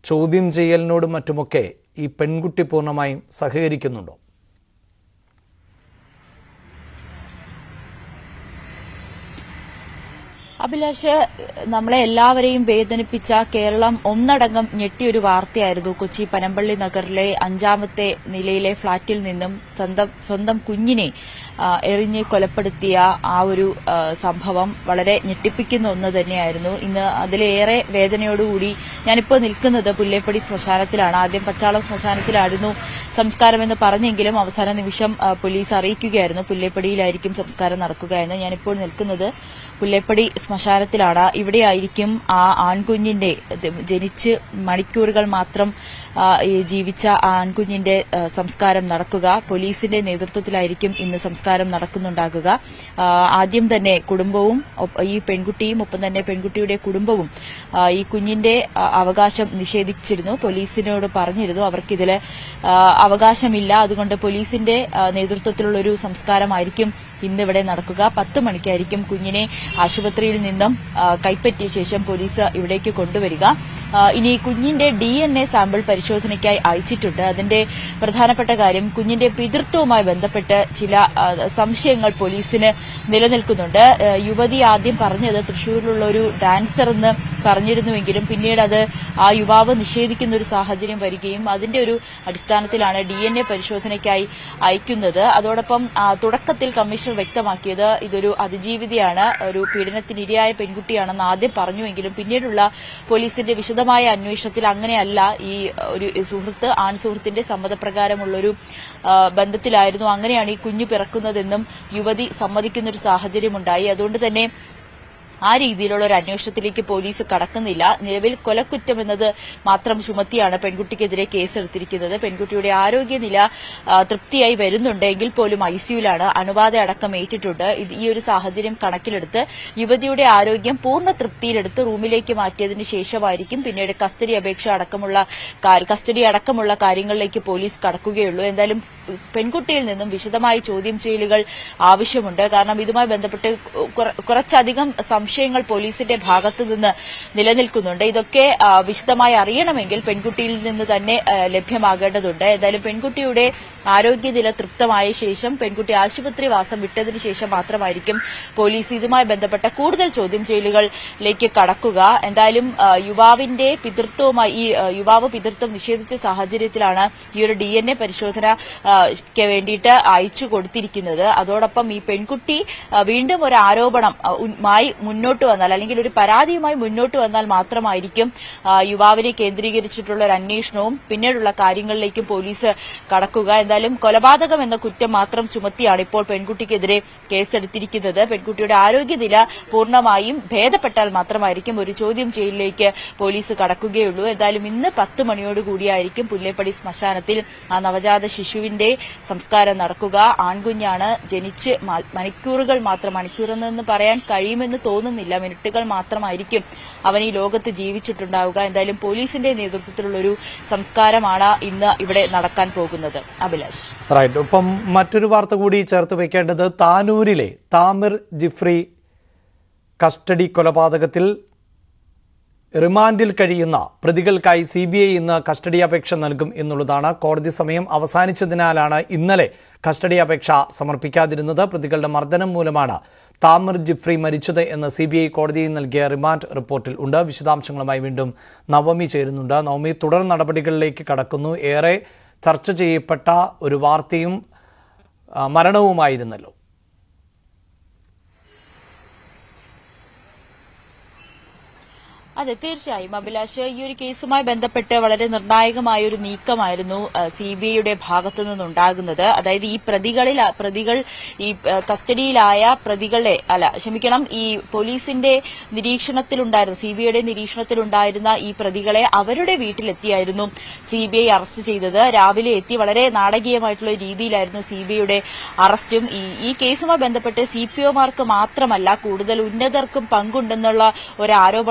A: ചോദ്യം ചെയ്യലിനോടും മറ്റുമൊക്കെ ഈ പെൺകുട്ടി പൂർണ്ണമായും സഹകരിക്കുന്നുണ്ടോ
D: അഭിലാഷ് നമ്മളെ എല്ലാവരെയും വേദനിപ്പിച്ച കേരളം ഒന്നടങ്കം ഞെട്ടിയൊരു വാർത്തയായിരുന്നു കൊച്ചി പനമ്പള്ളി നഗറിലെ അഞ്ചാമത്തെ നിലയിലെ ഫ്ളാറ്റിൽ നിന്നും സ്വന്തം സ്വന്തം കുഞ്ഞിനെ ആ, എറിഞ്ഞ് കൊലപ്പെടുത്തിയ ആ ഒരു ആ, സംഭവം വളരെ ഞെട്ടിപ്പിക്കുന്ന ഒന്ന് തന്നെയായിരുന്നു ഇന്ന് അതിലേറെ വേദനയോടുകൂടി ഞാനിപ്പോൾ നിൽക്കുന്നത് പുല്ലേപ്പടി ശ്മശാനത്തിലാണ് ആദ്യം പച്ചാളം ശ്മശാനത്തിലായിരുന്നു സംസ്കാരമെന്ന് പറഞ്ഞെങ്കിലും അവസാന നിമിഷം ആ, പോലീസ് അറിയിക്കുകയായിരുന്നു പുല്ലേപ്പടിയിലായിരിക്കും സംസ്കാരം നടക്കുക എന്ന് ഞാനിപ്പോൾ നിൽക്കുന്നത് പുല്ലേപ്പടി ശ്മശാനത്തിലാണ് ഇവിടെയായിരിക്കും ആ ആൺകുഞ്ഞിന്റെ ഇത് ജനിച്ച് മണിക്കൂറുകൾ മാത്രം ആ, ഈ ജീവിച്ച ആ ആൺകുഞ്ഞിന്റെ ആ, സംസ്കാരം നടക്കുക പോലീസിന്റെ നേതൃത്വത്തിലായിരിക്കും ഇന്ന് സംസ്കാരം നടക്കുന്നുണ്ടാകുക ആ, ആദ്യം തന്നെ കുടുംബവും ഒപ്പ- ഈ പെൺകുട്ടിയും ഒപ്പം തന്നെ പെൺകുട്ടിയുടെ കുടുംബവും ആ, ഈ കുഞ്ഞിന്റെ ആ, അവകാശം നിഷേധിച്ചിരുന്നു പോലീസിനോട് പറഞ്ഞിരുന്നു അവർക്കിതിൽ അവകാശമില്ല അതുകൊണ്ട് പോലീസിന്റെ ആ, നേതൃത്വത്തിലുള്ള ഒരു സംസ്കാരമായിരിക്കും ഇന്നിവിടെ നടക്കുക പത്ത് മണിക്കായിരിക്കും കുഞ്ഞിനെ ആശുപത്രിയിൽ നിന്നും ആ, കൈപ്പറ്റിയ ശേഷം പോലീസ് ഇവിടേക്ക് കൊണ്ടുവരിക ആ, ഇനി കുഞ്ഞിന്റെ ഡി എൻ എ സാമ്പിൾ പരിശോധനയ്ക്കായി അയച്ചിട്ടുണ്ട് അതിന്റെ പ്രധാനപ്പെട്ട കാര്യം കുഞ്ഞിന്റെ പിതൃത്വവുമായി ബന്ധപ്പെട്ട് ചില ആ, സംശയങ്ങൾ പോലീസിന് നിലനിൽക്കുന്നുണ്ട് ആ, യുവതി ആദ്യം പറഞ്ഞത് തൃശൂരിലുള്ള ഒരു ഡാൻസർ എന്ന് പറഞ്ഞിരുന്നുവെങ്കിലും പിന്നീട് അത് ആ യുവാവ് നിഷേധിക്കുന്ന ഒരു സാഹചര്യം വരികയും അതിന്റെ ഒരു അടിസ്ഥാനത്തിലാണ് ഡി എൻ എ പരിശോധനയ്ക്കായി അയക്കുന്നത് അതോടൊപ്പം ആ, തുടക്കത്തിൽ കമ്മീഷണർ വ്യക്തമാക്കിയത് ഇതൊരു അതിജീവിതയാണ് ഒരു പീഡനത്തിനിരയായ പെൺകുട്ടിയാണെന്ന് ആദ്യം പറഞ്ഞുവെങ്കിലും പിന്നീടുള്ള പോലീസിന്റെ വിശദമായ അന്വേഷണത്തിൽ അങ്ങനെയല്ല ഈ ഒരു സുഹൃത്ത് ആൺ സുഹൃത്തിന്റെ സമ്മതപ്രകാരമുള്ളൊരു ആ, ബന്ധത്തിലായിരുന്നു അങ്ങനെയാണ് ഈ കുഞ്ഞു പിറക്കുന്നതെന്നും യുവതി സമ്മതിക്കുന്ന ഒരു സാഹചര്യമുണ്ടായി അതുകൊണ്ട് തന്നെ ആ രീതിയിലുള്ള ഒരു അന്വേഷണത്തിലേക്ക് പോലീസ് കടക്കുന്നില്ല നിലവിൽ കൊലക്കുറ്റം എന്നത് മാത്രം ചുമത്തിയാണ് പെൺകുട്ടിക്കെതിരെ കേസെടുത്തിരിക്കുന്നത് പെൺകുട്ടിയുടെ ആരോഗ്യനില ആ, തൃപ്തിയായി വരുന്നുണ്ട് എങ്കിൽ പോലും ഐസിയുലാണ് അണുബാധ അടക്കം ഏറ്റിട്ടുണ്ട് ഇത് ഈ ഒരു സാഹചര്യം കണക്കിലെടുത്ത് യുവതിയുടെ ആരോഗ്യം പൂർണ്ണ തൃപ്തിയിലെടുത്ത് റൂമിലേക്ക് മാറ്റിയതിന് ശേഷമായിരിക്കും പിന്നീട് കസ്റ്റഡി അപേക്ഷ അടക്കമുള്ള കാ- കസ്റ്റഡി അടക്കമുള്ള കാര്യങ്ങളിലേക്ക് പോലീസ് കടക്കുകയുള്ളൂ എന്തായാലും പെൺകുട്ടിയിൽ നിന്നും വിശദമായ ചോദ്യം ചെയ്യലുകൾ ആവശ്യമുണ്ട് കാരണം ഇതുമായി ബന്ധപ്പെട്ട് കുറ- കുറച്ചധികം സംശയങ്ങൾ പോലീസിന്റെ ഭാഗത്തു നിന്ന് നിലനിൽക്കുന്നുണ്ട് ഇതൊക്കെ ആ, വിശദമായി അറിയണമെങ്കിൽ പെൺകുട്ടിയിൽ നിന്ന് തന്നെ ആ, ലഭ്യമാകേണ്ടതുണ്ട് എന്തായാലും പെൺകുട്ടിയുടെ ആരോഗ്യനില തൃപ്തമായ ശേഷം പെൺകുട്ടി ആശുപത്രി വാസം വിട്ടതിന് ശേഷം മാത്രമായിരിക്കും പോലീസ് ഇതുമായി ബന്ധപ്പെട്ട കൂടുതൽ ചോദ്യം ചെയ്യലുകളിലേക്ക് കടക്കുക എന്തായാലും ആ, യുവാവിന്റെ പിതൃത്വവുമായി ഈ ആ, യുവാവ് പിതൃത്വം നിഷേധിച്ച സാഹചര്യത്തിലാണ് ഈ ഒരു ഡി എൻ എ പരിശോധന ആ, ക്ക് വേണ്ടിയിട്ട് അയച്ചു കൊടുത്തിരിക്കുന്നത് അതോടൊപ്പം ഈ പെൺകുട്ടി ആ, വീണ്ടും ഒരു ആരോപണം ആ, ഉൻ- മായി മുന്നോട്ട് വന്നാൽ അല്ലെങ്കിൽ ഒരു പരാതിയുമായി മുന്നോട്ട് വന്നാൽ മാത്രമായിരിക്കും ആ, യുവാവിനെ കേന്ദ്രീകരിച്ചിട്ടുള്ള ഒരു അന്വേഷണവും പിന്നീടുള്ള കാര്യങ്ങളിലേക്കും പോലീസ് കടക്കുക എന്തായാലും കൊലപാതകം എന്ന കുറ്റം മാത്രം ചുമത്തിയാണ് ഇപ്പോൾ പെൺകുട്ടിക്കെതിരെ കേസെടുത്തിരിക്കുന്നത് പെൺകുട്ടിയുടെ ആരോഗ്യനില പൂർണ്ണമായും ഭേദപ്പെട്ടാൽ മാത്രമായിരിക്കും ഒരു ചോദ്യം ചെയ്യലിലേക്ക് പോലീസ് കടക്കുകയുള്ളൂ എന്തായാലും ഇന്ന് പത്ത് മണിയോടുകൂടിയായിരിക്കും പുല്ലേപ്പടി ശ്മശാനത്തിൽ ആ നവജാത ശിശുവിന്റെ സംസ്കാരം നടക്കുക ആൺകുഞ്ഞാണ് ജനിച്ച് മ- മണിക്കൂറുകൾ മാത്രം മണിക്കൂറെന്ന് പറയാൻ കഴിയുമെന്ന് തോന്നുന്നില്ല മിനിറ്റുകൾ മാത്രമായിരിക്കും അവൻ ഈ ലോകത്ത് ജീവിച്ചിട്ടുണ്ടാവുക എന്തായാലും പോലീസിന്റെ നേതൃത്വത്തിലുള്ള ഒരു സംസ്കാരമാണ് ഇന്ന് ഇവിടെ നടക്കാൻ പോകുന്നത് അഭിലാഷ്
A: റൈറ്റ് ഒപ്പം മറ്റൊരു വാർത്ത കൂടി ചേർത്ത് വെക്കേണ്ടത് താനൂരിലെ താമിർ ജിഫ്രി കസ്റ്റഡി കൊലപാതകത്തിൽ റിമാൻഡിൽ കഴിയുന്ന പ്രതികൾക്കായി സി ബി ഐ ഇന്ന് കസ്റ്റഡി അപേക്ഷ നൽകും എന്നുള്ളതാണ് കോടതി സമയം അവസാനിച്ചതിനാലാണ് ഇന്നലെ കസ്റ്റഡി അപേക്ഷ സമർപ്പിക്കാതിരുന്നത് പ്രതികളുടെ മർദ്ദനം മൂലമാണ് താമിർ ജിഫ്രി മരിച്ചത് എന്ന് സി ബി ഐ കോടതിയിൽ നൽകിയ റിമാൻഡ് റിപ്പോർട്ടിൽ ഉണ്ട് വിശദാംശങ്ങളുമായി വീണ്ടും നവമി ചേരുന്നുണ്ട് നവമി തുടർ നടപടികളിലേക്ക് കടക്കുന്നു ഏറെ ചർച്ച ചെയ്യപ്പെട്ട ഒരു വാർത്തയും ആ, മരണവുമായിരുന്നല്ലോ
D: അതെ തീർച്ചയായും അഭിലാഷ് ഈ ഒരു കേസുമായി ബന്ധപ്പെട്ട് വളരെ നിർണായകമായ ഒരു നീക്കമായിരുന്നു സി ബി ഐയുടെ ഭാഗത്തു നിന്നുണ്ടാകുന്നത് അതായത് ഈ പ്രതികളിൽ പ്രതികൾ ഈ ആ, കസ്റ്റഡിയിലായ പ്രതികളെ അല്ല ക്ഷമിക്കണം ഈ പോലീസിന്റെ നിരീക്ഷണത്തിലുണ്ടായിരുന്ന സി ബി ഐയുടെ നിരീക്ഷണത്തിലുണ്ടായിരുന്ന ഈ പ്രതികളെ അവരുടെ വീട്ടിലെത്തിയായിരുന്നു സി ബി ഐ അറസ്റ്റ് ചെയ്തത് രാവിലെ എത്തി വളരെ നാടകീയമായിട്ടുള്ള രീതിയിലായിരുന്നു സി ബി ഐയുടെ അറസ്റ്റും ഈ ഈ കേസുമായി ബന്ധപ്പെട്ട് സി പി ഒമാർക്ക് മാത്രമല്ല കൂടുതൽ ഉന്നതർക്കും പങ്കുണ്ടെന്നുള്ള ഒരു ആരോപണം ആദ്യം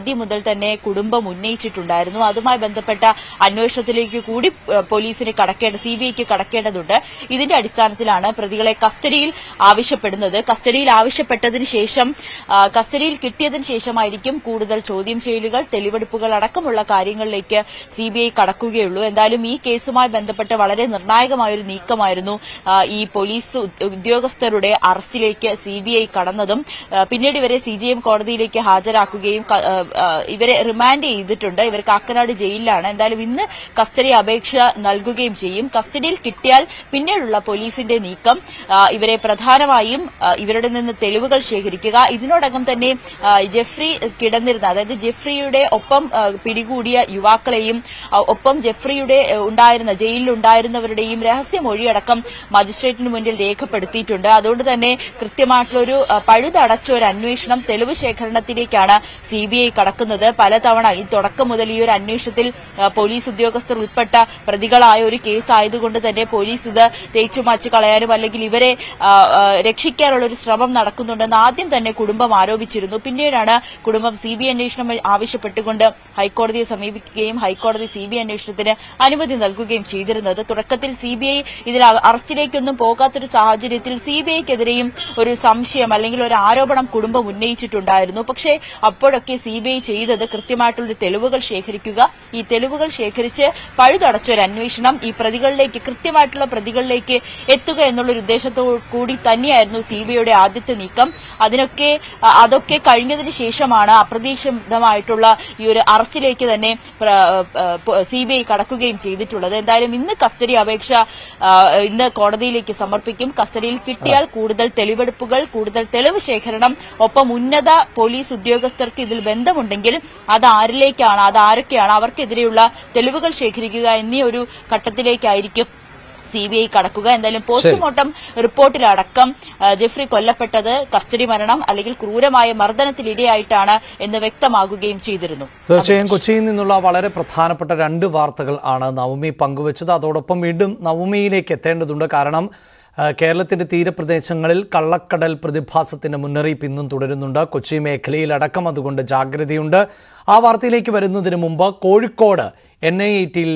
D: ആദ്യം മുതൽ തന്നെ കുടുംബം ഉന്നയിച്ചിട്ടുണ്ടായിരുന്നു അതുമായി ബന്ധപ്പെട്ട അന്വേഷണത്തിലേക്ക് കൂടി ഏഹ്, പോലീസിന് കടക്കേണ്ട സിബിഐക്ക് കടക്കേണ്ടതുണ്ട് ഇതിന്റെ അടിസ്ഥാനത്തിലാണ് പ്രതികളെ കസ്റ്റഡിയിൽ ആവശ്യപ്പെടുന്നത് കസ്റ്റഡിയിൽ ആവശ്യപ്പെട്ടതിന് ശേഷം ആ, കസ്റ്റഡിയിൽ കിട്ടിയതിന് ശേഷമായിരിക്കും കൂടുതൽ ചോദ്യം ചെയ്യലുകൾ തെളിവെടുപ്പുകൾ അടക്കമുള്ള കാര്യങ്ങളിലേക്ക് സിബിഐ കടക്കുകയുള്ളൂ എന്തായാലും ഈ കേസുമായി ബന്ധപ്പെട്ട് വളരെ നിർണായകമായൊരു നീക്കമായിരുന്നു ആ, ഈ പോലീസ് ഉദ്- ഉദ്യോഗസ്ഥരുടെ അറസ്റ്റിലേക്ക് സിബിഐ കടന്നതും ആ, പിന്നീട് ഇവരെ സി ജി എം കോടതിയിലേക്ക് ഹാജരാക്കുകയും ക- ആ, ആ, ഇവരെ റിമാൻഡ് ചെയ്തിട്ടുണ്ട് ഇവർ കാക്കനാട് ജയിലിലാണ് എന്തായാലും ഇന്ന് കസ്റ്റഡി അപേക്ഷ നൽകുകയും ചെയ്യും കസ്റ്റഡിയിൽ കിട്ടിയാൽ പിന്നീടുള്ള പോലീസിന്റെ നീക്കം ആ, ഇവരെ പ്രധാനമായും ആ, ഇവരുടെ നിന്ന് തെളിവുകൾ ശേഖരിക്കുക ഇതിനോടകം തന്നെ ആ, ജെഫ്രി കിടന്നിരുന്ന അതായത് ജെഫ്രിയുടെ ഒപ്പം ആ, പിടികൂടിയ യുവാക്കളെയും ആ, ഒപ്പം ജെഫ്രിയുടെ ആ, ഉണ്ടായിരുന്ന ജയിലിൽ ഉണ്ടായിരുന്നവരുടെയും രഹസ്യമൊഴിയടക്കം മജിസ്ട്രേറ്റിന് മുന്നിൽ രേഖപ്പെടുത്തിയിട്ടുണ്ട് അതുകൊണ്ട് തന്നെ കൃത്യമായിട്ടുള്ളൊരു ആ, പഴുതടച്ച ഒരു അന്വേഷണം തെളിവ് ശേഖരണത്തിലേക്കാണ് സിബിഐ കടക്കുന്നത് പലതവണ ഈ തുടക്കം മുതൽ ഈ ഒരു അന്വേഷണത്തിൽ ആ, പോലീസ് ഉദ്യോഗസ്ഥർ ഉൾപ്പെട്ട പ്രതികളായ ഒരു കേസ് ആയതുകൊണ്ട് തന്നെ പോലീസ് ഇത് തേച്ചു മാച്ച് കളയാനും അല്ലെങ്കിൽ ഇവരെ ആ, ആ, രക്ഷിക്കാനുള്ള ഒരു ശ്രമം നടക്കുന്നുണ്ടെന്ന് ആദ്യം തന്നെ കുടുംബം ആരോപിച്ചിരുന്നു പിന്നീടാണ് കുടുംബം സിബിഐ അന്വേഷണം ആവശ്യപ്പെട്ടുകൊണ്ട് ഹൈക്കോടതിയെ സമീപിക്കുകയും ഹൈക്കോടതി സിബിഐ അന്വേഷണത്തിന് അനുമതി നൽകുകയും ചെയ്തിരുന്നത് തുടക്കത്തിൽ സിബിഐ ഇതിൽ അ- അറസ്റ്റിലേക്കൊന്നും പോകാത്തൊരു സാഹചര്യത്തിൽ സിബിഐക്കെതിരെയും ഒരു സംശയം അല്ലെങ്കിൽ ഒരു ആരോപണം കുടുംബം ഉന്നയിച്ചിട്ടുണ്ടായിരുന്നു പക്ഷേ അപ്പോഴൊക്കെ സിബിഐ ചെയ്തത് കൃത്യമായിട്ടുള്ള തെളിവുകൾ ശേഖരിക്കുക ഈ തെളിവുകൾ ശേഖരിച്ച് പഴുതടച്ചൊരു അന്വേഷണം ഈ പ്രതികളിലേക്ക് കൃത്യമായിട്ടുള്ള പ്രതികളിലേക്ക് എത്തുക എന്നുള്ളൊരു ഉദ്ദേശത്തോടു കൂടി തന്നെയായിരുന്നു സിബിഐയുടെ ആദ്യത്തെ നീക്കം അതിനൊക്കെ അ- അതൊക്കെ കഴിഞ്ഞതിന് ശേഷമാണ് അപ്രതീക്ഷിതമായിട്ടുള്ള ഈ ഒരു അറസ്റ്റിലേക്ക് തന്നെ സിബിഐ കടക്കുകയും ചെയ്തിട്ടുള്ളത് എന്തായാലും ഇന്ന് കസ്റ്റഡി അപേക്ഷ ആ, ഇന്ന് കോടതിയിലേക്ക് സമർപ്പിക്കും കസ്റ്റഡിയിൽ കിട്ടിയാൽ കൂടുതൽ തെളിവെടുപ്പുകൾ കൂടുതൽ തെളിവ് ശേഖരണം ഒപ്പം ഉന്നത പോലീസ് ഉദ്യോഗസ്ഥർക്ക് ഇതിൽ ബന്ധമുണ്ടെങ്കിൽ അത് ആരിലേക്കാണ് അത് ആരൊക്കെയാണ് അവർക്കെതിരെയുള്ള തെളിവുകൾ ശേഖരിക്കുക എന്നീ ഒരു ഘട്ടത്തിലേക്കായിരിക്കും സിബിഐ കടക്കുക എന്തായാലും പോസ്റ്റ്മോർട്ടം റിപ്പോർട്ടിലടക്കം ആ, ജെഫ്രി കൊല്ലപ്പെട്ടത് കസ്റ്റഡി മരണം അല്ലെങ്കിൽ ക്രൂരമായ മർദ്ദനത്തിനിരയായിട്ടാണ് എന്ന് വ്യക്തമാകുകയും ചെയ്തിരുന്നു
A: തീർച്ചയായും കൊച്ചിയിൽ നിന്നുള്ള വളരെ പ്രധാനപ്പെട്ട രണ്ട് വാർത്തകൾ ആണ് നവമി പങ്കുവച്ചത് അതോടൊപ്പം വീണ്ടും നവമിയിലേക്ക് എത്തേണ്ടതുണ്ട് കാരണം ആ, കേരളത്തിന്റെ തീരപ്രദേശങ്ങളിൽ കള്ളക്കടൽ പ്രതിഭാസത്തിന്റെ മുന്നറിയിപ്പ് ഇന്നും തുടരുന്നുണ്ട് കൊച്ചി മേഖലയിലടക്കം അതുകൊണ്ട് ജാഗ്രതയുണ്ട് ആ വാർത്തയിലേക്ക് വരുന്നതിന് മുമ്പ് കോഴിക്കോട് എൻ ഐ ടിയിൽ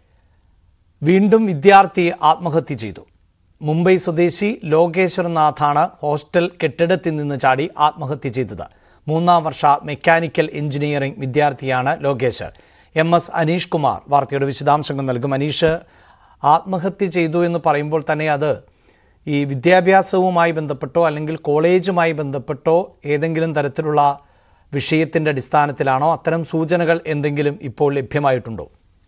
A: വീണ്ടും വിദ്യാർത്ഥി ആത്മഹത്യ ചെയ്തു മുംബൈ സ്വദേശി ലോകേശ്വർനാഥാണ് ഹോസ്റ്റൽ കെട്ടിടത്തിൽ നിന്ന് ചാടി ആത്മഹത്യ ചെയ്തത് മൂന്നാം വർഷ മെക്കാനിക്കൽ എഞ്ചിനീയറിംഗ് വിദ്യാർത്ഥിയാണ് ലോകേശ്വർ എം എസ് അനീഷ് കുമാർ വാർത്തയുടെ വിശദാംശങ്ങൾ നൽകും അനീഷ് ആത്മഹത്യ ചെയ്തു എന്ന് പറയുമ്പോൾ തന്നെ അത് ഈ വിദ്യാഭ്യാസവുമായി ബന്ധപ്പെട്ടോ അല്ലെങ്കിൽ കോളേജുമായി ബന്ധപ്പെട്ടോ ഏതെങ്കിലും തരത്തിലുള്ള വിഷയത്തിൻ്റെ അടിസ്ഥാനത്തിലാണോ അത്തരം സൂചനകൾ എന്തെങ്കിലും ഇപ്പോൾ ലഭ്യമായിട്ടുണ്ടോ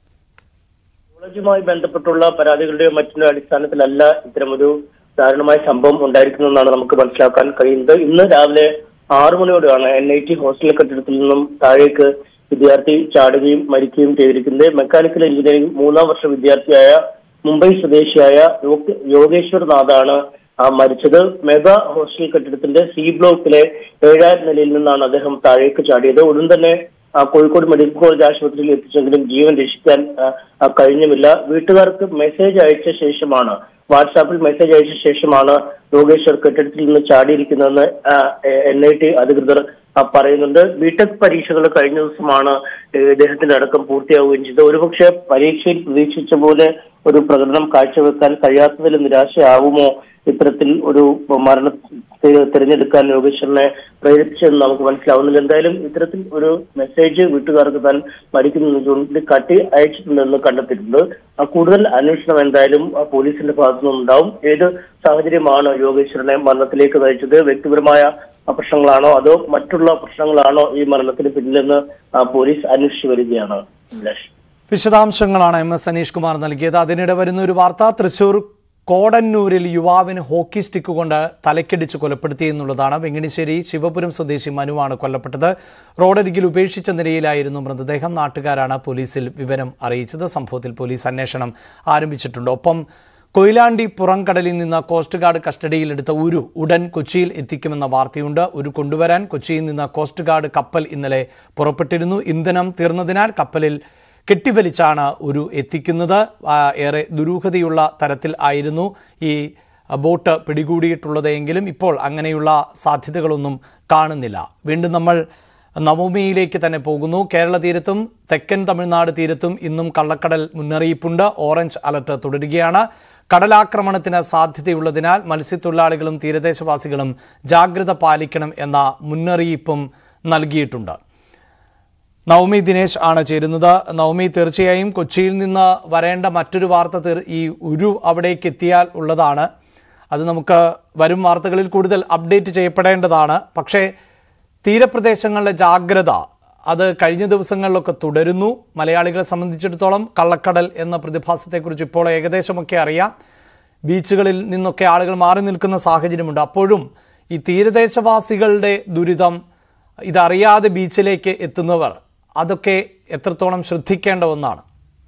E: കോളേജുമായി ബന്ധപ്പെട്ടുള്ള പരാതികളുടെയോ മറ്റിന്റെ അടിസ്ഥാനത്തിലല്ല ഇത്തരമൊരു ദാരുണമായ സംഭവം ഉണ്ടായിരിക്കുന്നതെന്നാണ് നമുക്ക് മനസ്സിലാക്കാൻ കഴിയുന്നത് ഇന്ന് രാവിലെ ആറു മണിയോടെയാണ് എൻ ഐ ടി ഹോസ്റ്റൽ കെട്ടിടത്തിൽ നിന്നും താഴേക്ക് വിദ്യാർത്ഥി ചാടുകയും മരിക്കുകയും ചെയ്തിരിക്കുന്നത് മെക്കാനിക്കൽ എഞ്ചിനീയറിംഗ് മൂന്നാം വർഷ വിദ്യാർത്ഥിയായ മുംബൈ സ്വദേശിയായ യോഗ- യോഗേശ്വർ നാഥാണ് ആ മരിച്ചത് മെഗാ ഹോസ്റ്റൽ കെട്ടിടത്തിന്റെ സി ബ്ലോക്കിലെ ഏഴാം നിലയിൽ നിന്നാണ് അദ്ദേഹം താഴേക്ക് ചാടിയത് ഉടൻ തന്നെ ആ, കോഴിക്കോട് മെഡിക്കൽ കോളേജ് ആശുപത്രിയിൽ എത്തിച്ചെങ്കിലും ജീവൻ രക്ഷിക്കാൻ ആ, ആ, കഴിഞ്ഞുമില്ല വീട്ടുകാർക്ക് മെസ്സേജ് അയച്ച ശേഷമാണ് വാട്സാപ്പിൽ മെസ്സേജ് അയച്ച ശേഷമാണ് യോഗേശ്വർ കെട്ടിടത്തിൽ നിന്ന് ചാടിയിരിക്കുന്നതെന്ന് എൻ ഐ ടി അധികൃതർ ആ, പറയുന്നുണ്ട് ബിടെക് പരീക്ഷകൾ കഴിഞ്ഞ ദിവസമാണ് ഏഹ്, ഇദ്ദേഹത്തിന്റെ അടക്കം പൂർത്തിയാവുകയും ചെയ്തത് ഒരുപക്ഷെ പരീക്ഷയിൽ പ്രതീക്ഷിച്ച പോലെ ഒരു പ്രകടനം കാഴ്ചവെക്കാൻ കഴിയാത്തതിൽ നിരാശയാവുമോ ഇത്തരത്തിൽ ഒരു മരണത്തെ തിരഞ്ഞെടുക്കാൻ യോഗേശ്വരനെ പ്രേരിപ്പിച്ചെന്ന് നമുക്ക് മനസ്സിലാവുന്നില്ല എന്തായാലും ഇത്തരത്തിൽ ഒരു മെസ്സേജ് വീട്ടുകാർക്ക് താൻ മരിക്കുന്നത് ചൂണ്ടിക്കാട്ടി അയച്ചിട്ടുണ്ടെന്ന് കണ്ടെത്തിയിട്ടുണ്ട് ആ കൂടുതൽ അന്വേഷണം എന്തായാലും ആ പോലീസിന്റെ ഭാഗത്തു നിന്നുണ്ടാവും ഏത് സാഹചര്യമാണ് യോഗേശ്വരനെ മരണത്തിലേക്ക് നയിച്ചത് വ്യക്തിപരമായ ആ പ്രശ്നങ്ങളാണോ അതോ മറ്റുള്ള പ്രശ്നങ്ങളാണോ ഈ മരണത്തിന് പിന്നിലെന്ന് ആ പോലീസ് അന്വേഷിച്ചു വരികയാണ് അഭിലാഷ്
A: വിശദാംശങ്ങളാണ് എം എസ് അനീഷ് കുമാർ നൽകിയത് അതിനിടെ വരുന്ന ഒരു വാർത്ത തൃശൂർ കോടന്നൂരിൽ യുവാവിന് ഹോക്കി സ്റ്റിക്ക് കൊണ്ട് തലക്കടിച്ച് കൊലപ്പെടുത്തി എന്നുള്ളതാണ് വെങ്ങണിശ്ശേരി ശിവപുരം സ്വദേശി മനുവാണ് കൊല്ലപ്പെട്ടത് റോഡരികിൽ ഉപേക്ഷിച്ച നിലയിലായിരുന്നു മൃതദേഹം നാട്ടുകാരാണ് പോലീസിൽ വിവരം അറിയിച്ചത് സംഭവത്തിൽ പോലീസ് അന്വേഷണം ആരംഭിച്ചിട്ടുണ്ട് ഒപ്പം കൊയിലാണ്ടി പുറംകടലിൽ നിന്ന് കോസ്റ്റ് ഗാർഡ് കസ്റ്റഡിയിലെടുത്ത ഉരു ഉടൻ കൊച്ചിയിൽ എത്തിക്കുമെന്ന വാർത്തയുണ്ട് ഉരു കൊണ്ടുവരാൻ കൊച്ചിയിൽ നിന്ന് കോസ്റ്റ് ഗാർഡ് കപ്പൽ ഇന്നലെ പുറപ്പെട്ടിരുന്നു ഇന്ധനം തീർന്നതിനാൽ കപ്പലിൽ കെട്ടിവലിച്ചാണ് ഒരു എത്തിക്കുന്നത് ആ, ഏറെ ദുരൂഹതയുള്ള തരത്തിൽ ആയിരുന്നു ഈ ബോട്ട് പിടികൂടിയിട്ടുള്ളത് എങ്കിലും ഇപ്പോൾ അങ്ങനെയുള്ള സാധ്യതകളൊന്നും കാണുന്നില്ല വീണ്ടും നമ്മൾ നവമിയിലേക്ക് തന്നെ പോകുന്നു കേരള തീരത്തും തെക്കൻ തമിഴ്നാട് തീരത്തും ഇന്നും കള്ളക്കടൽ മുന്നറിയിപ്പുണ്ട് ഓറഞ്ച് അലർട്ട് തുടരുകയാണ് കടലാക്രമണത്തിന് സാധ്യതയുള്ളതിനാൽ മത്സ്യത്തൊഴിലാളികളും തീരദേശവാസികളും ജാഗ്രത പാലിക്കണം എന്ന മുന്നറിയിപ്പും നൽകിയിട്ടുണ്ട് നവമി ദിനേശ് ആണ് ചേരുന്നത് നവമി തീർച്ചയായും കൊച്ചിയിൽ നിന്ന് വരേണ്ട മറ്റൊരു വാർത്ത തീർ- ഈ ഉരു അവിടേക്ക് എത്തിയാൽ ഉള്ളതാണ് അത് നമുക്ക് വരും വാർത്തകളിൽ കൂടുതൽ അപ്ഡേറ്റ് ചെയ്യപ്പെടേണ്ടതാണ് പക്ഷേ തീരപ്രദേശങ്ങളിലെ ജാഗ്രത അത് കഴിഞ്ഞ ദിവസങ്ങളിലൊക്കെ തുടരുന്നു മലയാളികളെ സംബന്ധിച്ചിടത്തോളം കള്ളക്കടൽ എന്ന പ്രതിഭാസത്തെക്കുറിച്ച് ഇപ്പോൾ ഏകദേശമൊക്കെ അറിയാം ബീച്ചുകളിൽ നിന്നൊക്കെ ആളുകൾ മാറി നിൽക്കുന്ന സാഹചര്യമുണ്ട് അപ്പോഴും ഈ തീരദേശവാസികളുടെ ദുരിതം ഇതറിയാതെ ബീച്ചിലേക്ക് എത്തുന്നവർ അതൊക്കെ എത്രത്തോളം ശ്രദ്ധിക്കേണ്ട ഒന്നാണ്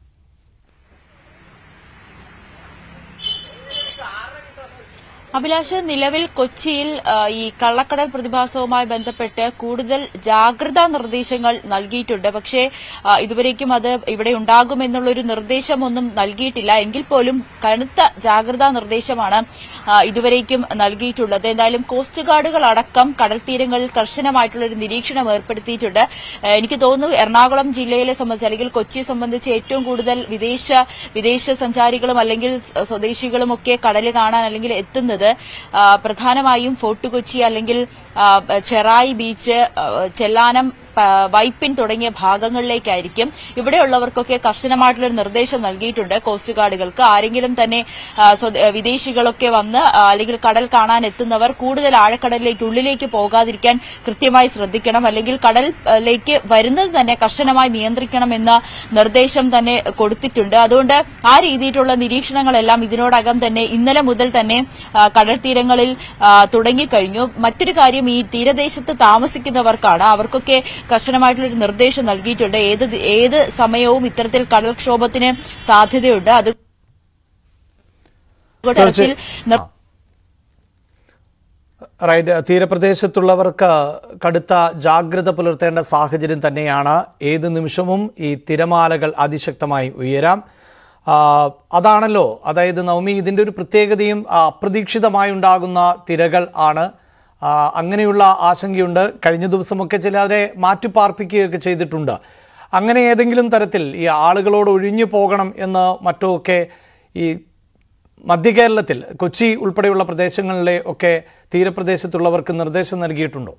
D: അഭിലാഷ് നിലവിൽ കൊച്ചിയിൽ ആ, ഈ കള്ളക്കടൽ പ്രതിഭാസവുമായി ബന്ധപ്പെട്ട് കൂടുതൽ ജാഗ്രതാ നിർദ്ദേശങ്ങൾ നൽകിയിട്ടുണ്ട് പക്ഷേ ആ, ഇതുവരേക്കും അത് ഇവിടെ ഉണ്ടാകുമെന്നുള്ളൊരു നിർദ്ദേശമൊന്നും നൽകിയിട്ടില്ല എങ്കിൽ പോലും കടുത്ത ജാഗ്രതാ നിർദ്ദേശമാണ് ആ, ഇതുവരേക്കും നൽകിയിട്ടുള്ളത് എന്തായാലും കോസ്റ്റ് ഗാർഡുകൾ അടക്കം കടൽ തീരങ്ങളിൽ കർശനമായിട്ടുള്ള ഒരു നിരീക്ഷണം ഏർപ്പെടുത്തിയിട്ടുണ്ട് ആ, എനിക്ക് തോന്നുന്നു എറണാകുളം ജില്ലയിലെ സംബന്ധിച്ച് അല്ലെങ്കിൽ കൊച്ചിയെ സംബന്ധിച്ച് ഏറ്റവും കൂടുതൽ വിദേശ വിദേശ സഞ്ചാരികളും അല്ലെങ്കിൽ സ്വ- സ്വദേശികളും ഒക്കെ കടല് കാണാൻ അല്ലെങ്കിൽ എത്തുന്നത് ആ, പ്രധാനമായും ഫോർട്ട് കൊച്ചി അല്ലെങ്കിൽ ആ, ചെറായി ബീച്ച് ആ, ചെല്ലാനം പ- വൈപ്പിൻ തുടങ്ങിയ ഭാഗങ്ങളിലേക്കായിരിക്കും ഇവിടെയുള്ളവർക്കൊക്കെ കർശനമായിട്ടുള്ള ഒരു നിർദ്ദേശം നൽകിയിട്ടുണ്ട് കോസ്റ്റ് ഗാർഡുകൾക്ക് ആരെങ്കിലും തന്നെ ആ, സ്വദേ- വിദേശികളൊക്കെ വന്ന് ആ, അല്ലെങ്കിൽ കടൽ കാണാൻ എത്തുന്നവർ കൂടുതൽ ആഴക്കടലിലേക്ക് ഉള്ളിലേക്ക് പോകാതിരിക്കാൻ കൃത്യമായി ശ്രദ്ധിക്കണം അല്ലെങ്കിൽ കടലിലേക്ക് വരുന്നത് തന്നെ കർശനമായി നിയന്ത്രിക്കണമെന്ന നിർദ്ദേശം തന്നെ കൊടുത്തിട്ടുണ്ട് അതുകൊണ്ട് ആ രീതിയിലുള്ള നിരീക്ഷണങ്ങളെല്ലാം ഇതിനോടകം തന്നെ ഇന്നലെ മുതൽ തന്നെ ആ, കടൽ തീരങ്ങളിൽ ആ, തുടങ്ങിക്കഴിഞ്ഞു മറ്റൊരു കാര്യം ഈ തീരദേശത്ത് താമസിക്കുന്നവർക്കാണ് അവർക്കൊക്കെ കർശനമായിട്ടുള്ള ഒരു നിർദ്ദേശം നൽകിയിട്ടുണ്ട് ഏത് ദി- ഏത് സമയവും ഇത്തരത്തിൽ കടൽക്ഷോഭത്തിന് സാധ്യതയുണ്ട് അത് തരത്തിൽ നിർ-
A: റൈറ്റ് തീരപ്രദേശത്തുള്ളവർക്ക് കടുത്ത ജാഗ്രത പുലർത്തേണ്ട സാഹചര്യം തന്നെയാണ് ഏത് നിമിഷവും ഈ തിരമാലകൾ അതിശക്തമായി ഉയരാം ആ, അതാണല്ലോ അതായത് നവമി ഇതിൻ്റെ ഒരു പ്രത്യേകതയും ആ, അപ്രതീക്ഷിതമായി ഉണ്ടാകുന്ന തിരകൾ ആണ് ആ, അങ്ങനെയുള്ള ആശങ്കയുണ്ട് കഴിഞ്ഞ ദിവസമൊക്കെ ചിലരെ മാറ്റിപ്പാർപ്പിക്കുകയൊക്കെ ചെയ്തിട്ടുണ്ട് അങ്ങനെ ഏതെങ്കിലും തരത്തിൽ ഈ ആളുകളോട് ഒഴിഞ്ഞു പോകണം എന്ന് മറ്റോ ഒക്കെ ഈ മധ്യ കേരളത്തിൽ കൊച്ചി ഉൾപ്പെടെയുള്ള പ്രദേശങ്ങളിലെ ഒക്കെ തീരപ്രദേശത്തുള്ളവർക്ക് നിർദ്ദേശം നൽകിയിട്ടുണ്ടോ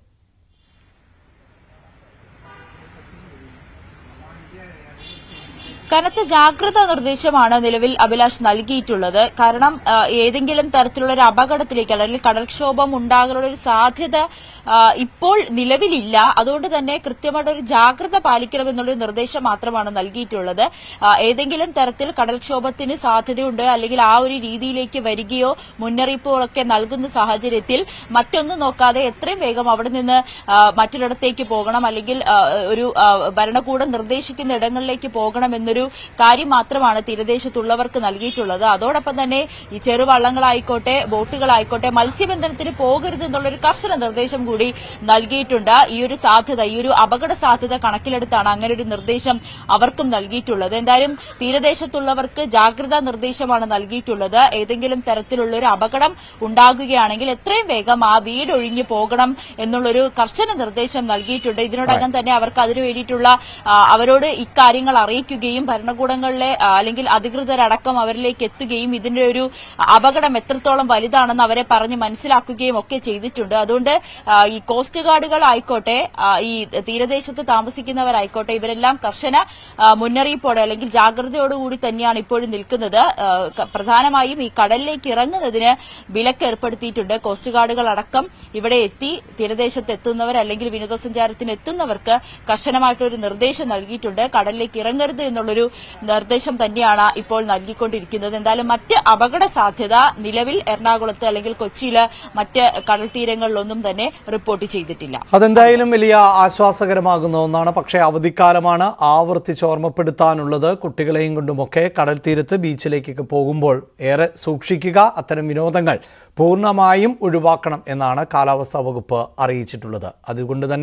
D: കനത്ത ജാഗ്രതാ നിർദ്ദേശമാണ് നിലവിൽ അഭിലാഷ് നൽകിയിട്ടുള്ളത് കാരണം ആ, ഏതെങ്കിലും തരത്തിലുള്ള ഒരു അപകടത്തിലേക്ക് അല്ലെങ്കിൽ കടൽക്ഷോഭം ഉണ്ടാകാനുള്ള ഒരു സാധ്യത ആ, ഇപ്പോൾ നിലവിലില്ല അതുകൊണ്ട് തന്നെ കൃത്യമായിട്ട് ഒരു ജാഗ്രത പാലിക്കണമെന്നുള്ളൊരു നിർദ്ദേശം മാത്രമാണ് നൽകിയിട്ടുള്ളത് ആ, ഏതെങ്കിലും തരത്തിൽ കടൽക്ഷോഭത്തിന് സാധ്യതയുണ്ട് അല്ലെങ്കിൽ ആ ഒരു രീതിയിലേക്ക് വരികയോ മുന്നറിയിപ്പുകളൊക്കെ നൽകുന്ന സാഹചര്യത്തിൽ മറ്റൊന്നും നോക്കാതെ എത്രയും വേഗം അവിടെ നിന്ന് ആ, മറ്റൊരിടത്തേക്ക് പോകണം അല്ലെങ്കിൽ ആ, ഒരു ആ, ഭരണകൂടം നിർദ്ദേശിക്കുന്ന ഇടങ്ങളിലേക്ക് പോകണം എന്നൊരു കാര്യം മാത്രമാണ് തീരദേശത്തുള്ളവർക്ക് നൽകിയിട്ടുള്ളത് അതോടൊപ്പം തന്നെ ഈ ചെറുവള്ളങ്ങളായിക്കോട്ടെ ബോട്ടുകളായിക്കോട്ടെ മത്സ്യബന്ധനത്തിന് പോകരുത് എന്നുള്ളൊരു കർശന നിർദ്ദേശം കൂടി നൽകിയിട്ടുണ്ട് ഈ ഒരു സാധ്യത ഈ ഒരു അപകട സാധ്യത കണക്കിലെടുത്താണ് അങ്ങനെ ഒരു നിർദ്ദേശം അവർക്കും നൽകിയിട്ടുള്ളത് എന്തായാലും തീരദേശത്തുള്ളവർക്ക് ജാഗ്രതാ നിർദ്ദേശമാണ് നൽകിയിട്ടുള്ളത് ഏതെങ്കിലും തരത്തിലുള്ള ഒരു അപകടം ഉണ്ടാകുകയാണെങ്കിൽ എത്രയും വേഗം ആ വീട് ഒഴിഞ്ഞു പോകണം എന്നുള്ളൊരു കർശന നിർദ്ദേശം നൽകിയിട്ടുണ്ട് ഇതിനോടകം തന്നെ അവർക്ക് അതിനു വേണ്ടിയിട്ടുള്ള ആ, അവരോട് ഇക്കാര്യങ്ങൾ അറിയിക്കുകയും ഭരണകൂടങ്ങളിലെ ആ, അല്ലെങ്കിൽ അധികൃതരടക്കം അവരിലേക്ക് എത്തുകയും ഇതിന്റെ ഒരു അപകടം എത്രത്തോളം വലുതാണെന്ന് അവരെ പറഞ്ഞ് മനസ്സിലാക്കുകയും ഒക്കെ ചെയ്തിട്ടുണ്ട് അതുകൊണ്ട് ആ, ഈ കോസ്റ്റ് ഗാർഡുകൾ ആയിക്കോട്ടെ ആ, ഈ തീരദേശത്ത് താമസിക്കുന്നവരായിക്കോട്ടെ ഇവരെല്ലാം കർശന ആ, മുന്നറിയിപ്പോടെ അല്ലെങ്കിൽ ജാഗ്രതയോടുകൂടി തന്നെയാണ് ഇപ്പോഴും നിൽക്കുന്നത് ആ, ക- പ്രധാനമായും ഈ കടലിലേക്ക് ഇറങ്ങുന്നതിന് വിലക്ക് ഏർപ്പെടുത്തിയിട്ടുണ്ട് കോസ്റ്റ് ഗാർഡുകൾ അടക്കം ഇവിടെ എത്തി തീരദേശത്ത് എത്തുന്നവർ അല്ലെങ്കിൽ വിനോദസഞ്ചാരത്തിന് എത്തുന്നവർക്ക് കർശനമായിട്ടൊരു നിർദ്ദേശം നൽകിയിട്ടുണ്ട് കടലിലേക്ക് ഇറങ്ങരുത് എന്നുള്ളൊരു നിർദ്ദേശം തന്നെയാണ് ഇപ്പോൾ നൽകിക്കൊണ്ടിരിക്കുന്നത് എന്തായാലും മറ്റ് അപകട സാധ്യത നിലവിൽ എറണാകുളത്ത് അല്ലെങ്കിൽ കൊച്ചിയില് മറ്റ് കടൽ തീരങ്ങളിലൊന്നും തന്നെ റിപ്പോർട്ട് ചെയ്തിട്ടില്ല
A: അതെന്തായാലും വലിയ ആശ്വാസകരമാകുന്ന ഒന്നാണ് പക്ഷേ അവധിക്കാലമാണ് ആവർത്തിച്ച് ഓർമ്മപ്പെടുത്താനുള്ളത് കുട്ടികളെയും കൊണ്ടുമൊക്കെ കടൽ തീരത്ത് ബീച്ചിലേക്കൊക്കെ പോകുമ്പോൾ ഏറെ സൂക്ഷിക്കുക അത്തരം വിനോദങ്ങൾ പൂർണ്ണമായും ഒഴിവാക്കണം എന്നാണ് കാലാവസ്ഥാ വകുപ്പ് അറിയിച്ചിട്ടുള്ളത് അതുകൊണ്ട് തന്നെ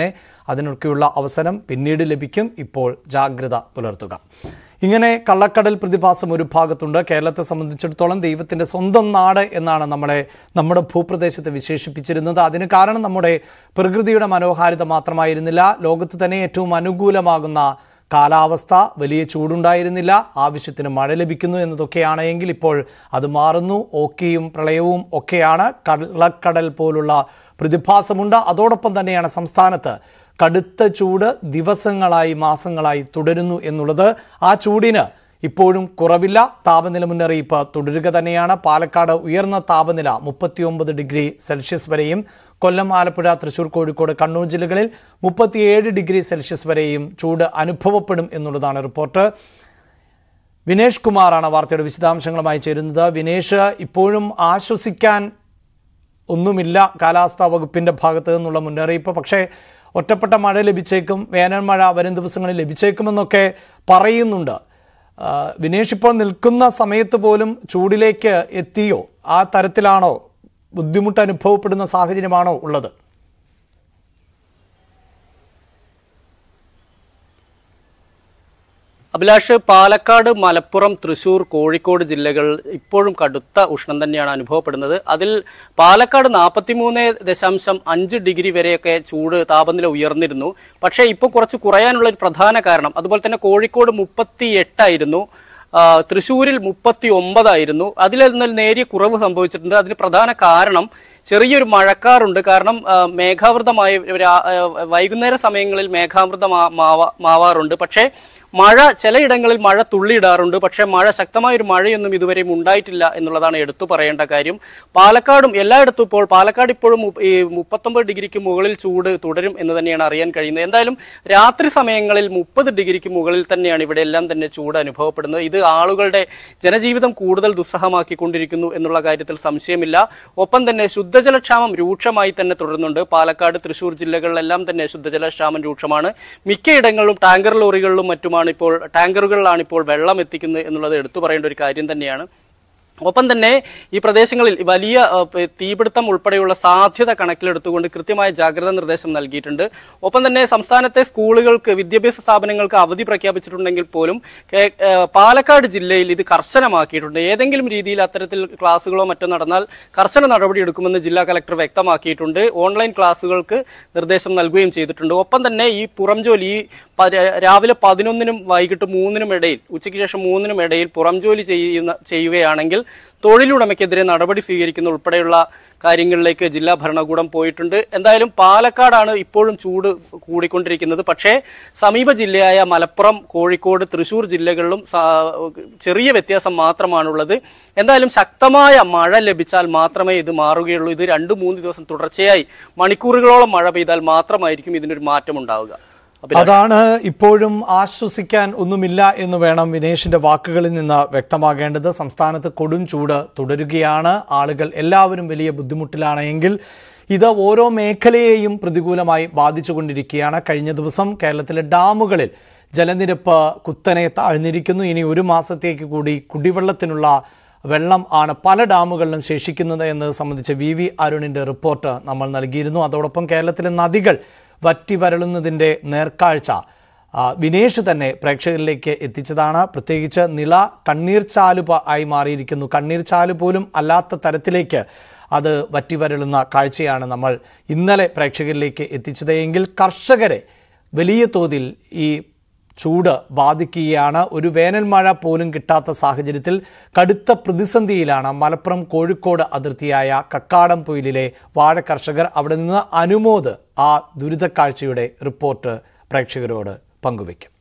A: അതിനൊക്കെയുള്ള അവസരം പിന്നീട് ലഭിക്കും ഇപ്പോൾ ജാഗ്രത പുലർത്തുക ഇങ്ങനെ കള്ളക്കടൽ പ്രതിഭാസം ഒരു ഭാഗത്തുണ്ട് കേരളത്തെ സംബന്ധിച്ചിടത്തോളം ദൈവത്തിൻ്റെ സ്വന്തം നാട് എന്നാണ് നമ്മളെ നമ്മുടെ ഭൂപ്രദേശത്തെ വിശേഷിപ്പിച്ചിരുന്നത് അതിന് കാരണം നമ്മുടെ പ്രകൃതിയുടെ മനോഹാരിത മാത്രമായിരുന്നില്ല ലോകത്ത് തന്നെ ഏറ്റവും അനുകൂലമാകുന്ന കാലാവസ്ഥ വലിയ ചൂടുണ്ടായിരുന്നില്ല ആവശ്യത്തിന് മഴ ലഭിക്കുന്നു എന്നതൊക്കെയാണ് എങ്കിൽ ഇപ്പോൾ അത് മാറുന്നു ഓക്കിയും പ്രളയവും ഒക്കെയാണ് കള്ളക്കടൽ പോലുള്ള പ്രതിഭാസമുണ്ട് അതോടൊപ്പം തന്നെയാണ് സംസ്ഥാനത്ത് കടുത്ത ചൂട് ദിവസങ്ങളായി മാസങ്ങളായി തുടരുന്നു എന്നുള്ളത് ആ ചൂടിന് ഇപ്പോഴും കുറവില്ല താപനില മുന്നറിയിപ്പ് തുടരുക തന്നെയാണ് പാലക്കാട് ഉയർന്ന താപനില മുപ്പത്തിയൊമ്പത് ഡിഗ്രി സെൽഷ്യസ് വരെയും കൊല്ലം ആലപ്പുഴ തൃശൂർ കോഴിക്കോട് കണ്ണൂർ ജില്ലകളിൽ മുപ്പത്തിയേഴ് ഡിഗ്രി സെൽഷ്യസ് വരെയും ചൂട് അനുഭവപ്പെടും എന്നുള്ളതാണ് റിപ്പോർട്ട് വിനേഷ് കുമാറാണ് വാർത്തയുടെ വിശദാംശങ്ങളുമായി ചേരുന്നത് വിനേഷ് ഇപ്പോഴും ആശ്വസിക്കാൻ ഒന്നുമില്ല കാലാവസ്ഥാ വകുപ്പിൻ്റെ ഭാഗത്ത് നിന്നുള്ള മുന്നറിയിപ്പ് പക്ഷേ ഒറ്റപ്പെട്ട മഴ ലഭിച്ചേക്കും വേനൽ മഴ വരും ദിവസങ്ങളിൽ ലഭിച്ചേക്കുമെന്നൊക്കെ പറയുന്നുണ്ട് ആ, വിനേഷ് ഇപ്പോൾ നിൽക്കുന്ന സമയത്ത് പോലും ചൂടിലേക്ക് എത്തിയോ ആ തരത്തിലാണോ ബുദ്ധിമുട്ട് അനുഭവപ്പെടുന്ന സാഹചര്യമാണോ ഉള്ളത്
G: അഭിലാഷ് പാലക്കാട് മലപ്പുറം തൃശൂർ കോഴിക്കോട് ജില്ലകൾ ഇപ്പോഴും കടുത്ത ഉഷ്ണം തന്നെയാണ് അനുഭവപ്പെടുന്നത് അതിൽ പാലക്കാട് നാൽപ്പത്തിമൂന്ന് ദശാംശം അഞ്ച് ഡിഗ്രി വരെയൊക്കെ ചൂട് താപനില ഉയർന്നിരുന്നു പക്ഷേ ഇപ്പോൾ കുറച്ച് കുറയാനുള്ള ഒരു പ്രധാന കാരണം അതുപോലെ തന്നെ കോഴിക്കോട് മുപ്പത്തി എട്ടായിരുന്നു ആ, തൃശ്ശൂരിൽ മുപ്പത്തി ഒമ്പതായിരുന്നു അതിൽ നിന്ന് നേരിയ കുറവ് സംഭവിച്ചിട്ടുണ്ട് അതിന് പ്രധാന കാരണം ചെറിയൊരു മഴക്കാറുണ്ട് കാരണം ആ, മേഘാവൃതമായ രാ- ആ, വൈകുന്നേര സമയങ്ങളിൽ മേഘാവൃതം മാവാറുണ്ട് പക്ഷേ മഴ ചിലയിടങ്ങളിൽ മഴ തുള്ളിയിടാറുണ്ട് പക്ഷേ മഴ ശക്തമായ ഒരു മഴയൊന്നും ഇതുവരെയും ഉണ്ടായിട്ടില്ല എന്നുള്ളതാണ് എടുത്തു പറയേണ്ട കാര്യം പാലക്കാടും എല്ലായിടത്തും ഇപ്പോൾ പാലക്കാട് ഇപ്പോഴും മു- ഈ മുപ്പത്തൊമ്പത് ഡിഗ്രിക്ക് മുകളിൽ ചൂട് തുടരും എന്ന് തന്നെയാണ് അറിയാൻ കഴിയുന്നത് എന്തായാലും രാത്രി സമയങ്ങളിൽ മുപ്പത് ഡിഗ്രിക്ക് മുകളിൽ തന്നെയാണ് ഇവിടെ എല്ലാം തന്നെ ചൂട് അനുഭവപ്പെടുന്നത് ഇത് ആളുകളുടെ ജനജീവിതം കൂടുതൽ ദുസ്സഹമാക്കിക്കൊണ്ടിരിക്കുന്നു എന്നുള്ള കാര്യത്തിൽ സംശയമില്ല ഒപ്പം തന്നെ ശുദ്ധജലക്ഷാമം രൂക്ഷമായി തന്നെ തുടരുന്നുണ്ട് പാലക്കാട് തൃശൂർ ജില്ലകളിലെല്ലാം തന്നെ ശുദ്ധജലക്ഷാമം രൂക്ഷമാണ് മിക്കയിടങ്ങളിലും ടാങ്കർ ലോറികളിലും മറ്റുമാണ് ഇപ്പോൾ ടാങ്കറുകളിലാണ് ഇപ്പോൾ വെള്ളം എത്തിക്കുന്നത് എന്നുള്ളത് എടുത്തു പറയേണ്ട ഒരു കാര്യം തന്നെയാണ് ഒപ്പം തന്നെ ഈ പ്രദേശങ്ങളിൽ വലിയ ആ, പ- തീപിടുത്തം ഉൾപ്പെടെയുള്ള സാധ്യത കണക്കിലെടുത്തുകൊണ്ട് കൃത്യമായ ജാഗ്രതാ നിർദ്ദേശം നൽകിയിട്ടുണ്ട് ഒപ്പം തന്നെ സംസ്ഥാനത്തെ സ്കൂളുകൾക്ക് വിദ്യാഭ്യാസ സ്ഥാപനങ്ങൾക്ക് അവധി പ്രഖ്യാപിച്ചിട്ടുണ്ടെങ്കിൽ പോലും കേ- ആ, പാലക്കാട് ജില്ലയിൽ ഇത് കർശനമാക്കിയിട്ടുണ്ട് ഏതെങ്കിലും രീതിയിൽ അത്തരത്തിൽ ക്ലാസ്സുകളോ മറ്റോ നടന്നാൽ കർശന നടപടിയെടുക്കുമെന്ന് ജില്ലാ കലക്ടർ വ്യക്തമാക്കിയിട്ടുണ്ട് ഓൺലൈൻ ക്ലാസ്സുകൾക്ക് നിർദ്ദേശം നൽകുകയും ചെയ്തിട്ടുണ്ട് ഒപ്പം തന്നെ ഈ പുറം ജോലി ഈ പ- രാവിലെ പതിനൊന്നിനും വൈകിട്ട് മൂന്നിനും ഇടയിൽ ഉച്ചയ്ക്ക് ശേഷം മൂന്നിനും ഇടയിൽ പുറം ജോലി ചെയ്യുന്ന ചെയ്യുകയാണെങ്കിൽ തൊഴിലുടമയ്ക്കെതിരെ നടപടി സ്വീകരിക്കുന്ന ഉൾപ്പെടെയുള്ള കാര്യങ്ങളിലേക്ക് ജില്ലാ ഭരണകൂടം പോയിട്ടുണ്ട് എന്തായാലും പാലക്കാടാണ് ഇപ്പോഴും ചൂട് കൂടിക്കൊണ്ടിരിക്കുന്നത് പക്ഷേ സമീപ ജില്ലയായ മലപ്പുറം കോഴിക്കോട് തൃശൂർ ജില്ലകളിലും സാ- ചെറിയ വ്യത്യാസം മാത്രമാണുള്ളത് എന്തായാലും ശക്തമായ മഴ ലഭിച്ചാൽ മാത്രമേ ഇത് മാറുകയുള്ളൂ ഇത് രണ്ട് മൂന്ന് ദിവസം തുടർച്ചയായി മണിക്കൂറുകളോളം മഴ പെയ്താൽ മാത്രമായിരിക്കും ഇതിനൊരു മാറ്റം ഉണ്ടാവുക അഭിലാഷ്.
A: അതാണ് ഇപ്പോഴും ആശ്വസിക്കാൻ ഒന്നുമില്ല എന്ന് വേണം വിനേഷിന്റെ വാക്കുകളിൽ നിന്ന് വ്യക്തമാകേണ്ടത് സംസ്ഥാനത്ത് കൊടും ചൂട് തുടരുകയാണ് ആളുകൾ എല്ലാവരും വലിയ ബുദ്ധിമുട്ടിലാണ് എങ്കിൽ ഇത് ഓരോ മേഖലയെയും പ്രതികൂലമായി ബാധിച്ചുകൊണ്ടിരിക്കുകയാണ് കഴിഞ്ഞ ദിവസം കേരളത്തിലെ ഡാമുകളിൽ ജലനിരപ്പ് കുത്തനെ താഴ്ന്നിരിക്കുന്നു ഇനി ഒരു മാസത്തേക്ക് കൂടി കുടിവെള്ളത്തിനുള്ള വെള്ളം ആണ് പല ഡാമുകളിലും ശേഷിക്കുന്നത് എന്നത് സംബന്ധിച്ച് വി വി അരുണിൻ്റെ റിപ്പോർട്ട് നമ്മൾ നൽകിയിരുന്നു അതോടൊപ്പം കേരളത്തിലെ നദികൾ വറ്റി വരളുന്നതിൻ്റെ നേർക്കാഴ്ച ആ, വിനേഷ് തന്നെ പ്രേക്ഷകരിലേക്ക് എത്തിച്ചതാണ് പ്രത്യേകിച്ച് നിള കണ്ണീർ ചാലു ആയി മാറിയിരിക്കുന്നു കണ്ണീർ ചാലു പോലും അല്ലാത്ത തരത്തിലേക്ക് അത് വറ്റി വരളുന്ന കാഴ്ചയാണ് നമ്മൾ ഇന്നലെ പ്രേക്ഷകരിലേക്ക് എത്തിച്ചത് എങ്കിൽ കർഷകരെ വലിയ തോതിൽ ഈ ചൂട് ബാധിക്കുകയാണ് ഒരു വേനൽ മഴ പോലും കിട്ടാത്ത സാഹചര്യത്തിൽ കടുത്ത പ്രതിസന്ധിയിലാണ് മലപ്പുറം കോഴിക്കോട് അതിർത്തിയായ കക്കാടം പൊയിലിലെ വാഴ കർഷകർ അവിടെ നിന്ന് അനുമോദ് ആ ദുരിതക്കാഴ്ചയുടെ റിപ്പോർട്ട് പ്രേക്ഷകരോട് പങ്കുവയ്ക്കും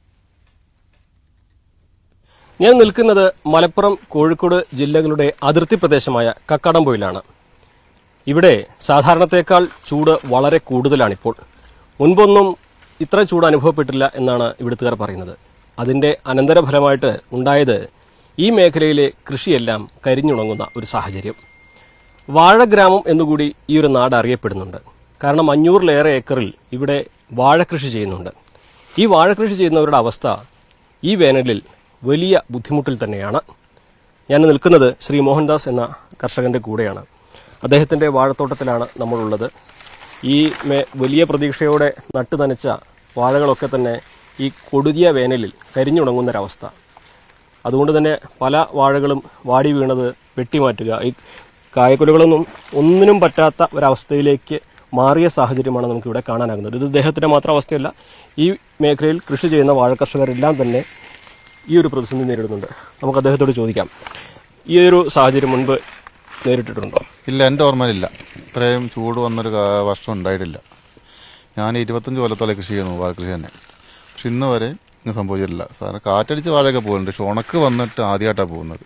H: ഞാൻ നിൽക്കുന്നത് മലപ്പുറം കോഴിക്കോട് ജില്ലകളുടെ അതിർത്തി പ്രദേശമായ കക്കാടംപൊയിലാണ് ഇവിടെ സാധാരണത്തേക്കാൾ ചൂട് വളരെ കൂടുതലാണിപ്പോൾ മുൻപൊന്നും ഇത്ര ചൂട് അനുഭവപ്പെട്ടില്ല എന്നാണ് ഇവിടുത്തുകാർ പറയുന്നത് അതിന്റെ അനന്തരഫലമായിട്ട് ഉണ്ടായത് ഈ മേഖലയിലെ കൃഷിയെല്ലാം കരിഞ്ഞുണങ്ങുന്ന ഒരു സാഹചര്യം വാഴഗ്രാമം എന്നുകൂടി ഈ ഒരു നാട് അറിയപ്പെടുന്നുണ്ട് കാരണം അഞ്ഞൂറിലേറെ ഏക്കറിൽ ഇവിടെ വാഴകൃഷി ചെയ്യുന്നുണ്ട് ഈ വാഴകൃഷി ചെയ്യുന്നവരുടെ അവസ്ഥ ഈ വേനലിൽ വലിയ ബുദ്ധിമുട്ടിൽ തന്നെയാണ് ഞാൻ നിൽക്കുന്നത് ശ്രീ മോഹൻദാസ് എന്ന കർഷകന്റെ കൂടെയാണ് അദ്ദേഹത്തിന്റെ വാഴത്തോട്ടത്തിലാണ് നമ്മളുള്ളത് ഈ മേ- വലിയ പ്രതീക്ഷയോടെ നട്ടു നനച്ച വാഴകളൊക്കെ തന്നെ ഈ കൊടിയ വേനലിൽ കരിഞ്ഞുണങ്ങുന്നൊരവസ്ഥ അതുകൊണ്ട് തന്നെ പല വാഴകളും വാടി വീണത് വെട്ടിമാറ്റുക ഈ കായക്കുലകളൊന്നും ഒന്നിനും പറ്റാത്ത ഒരവസ്ഥയിലേക്ക് മാറിയ സാഹചര്യമാണ് നമുക്ക് ഇവിടെ കാണാനാകുന്നത് ഇത് ഇദ്ദേഹത്തിന്റെ മാത്രം അവസ്ഥയല്ല ഈ മേഖലയിൽ കൃഷി ചെയ്യുന്ന വാഴ കർഷകരെല്ലാം തന്നെ ഈ ഒരു പ്രതിസന്ധി നേരിടുന്നുണ്ട് നമുക്ക് അദ്ദേഹത്തോട് ചോദിക്കാം ഈ ഒരു സാഹചര്യം മുൻപ് നേരിട്ടിട്ടുണ്ടോ
I: ഇല്ല എൻ്റെ ഓർമ്മയിലില്ല ഇത്രയും ചൂട് വന്നൊരു കാ- വർഷം ഉണ്ടായിട്ടില്ല ഞാൻ ഇരുപത്തഞ്ച് കൊല്ലത്തോളം കൃഷി ചെയ്യുന്നു വാഴ കൃഷി തന്നെ പക്ഷെ ഇന്ന് വരെ ഇങ്ങനെ സംഭവിച്ചിട്ടില്ല സാറിന് കാറ്റടിച്ച് വാഴയൊക്കെ പോകുന്നുണ്ട് പക്ഷെ ഉണക്ക് വന്നിട്ട് ആദ്യമായിട്ടാണ് പോകുന്നത്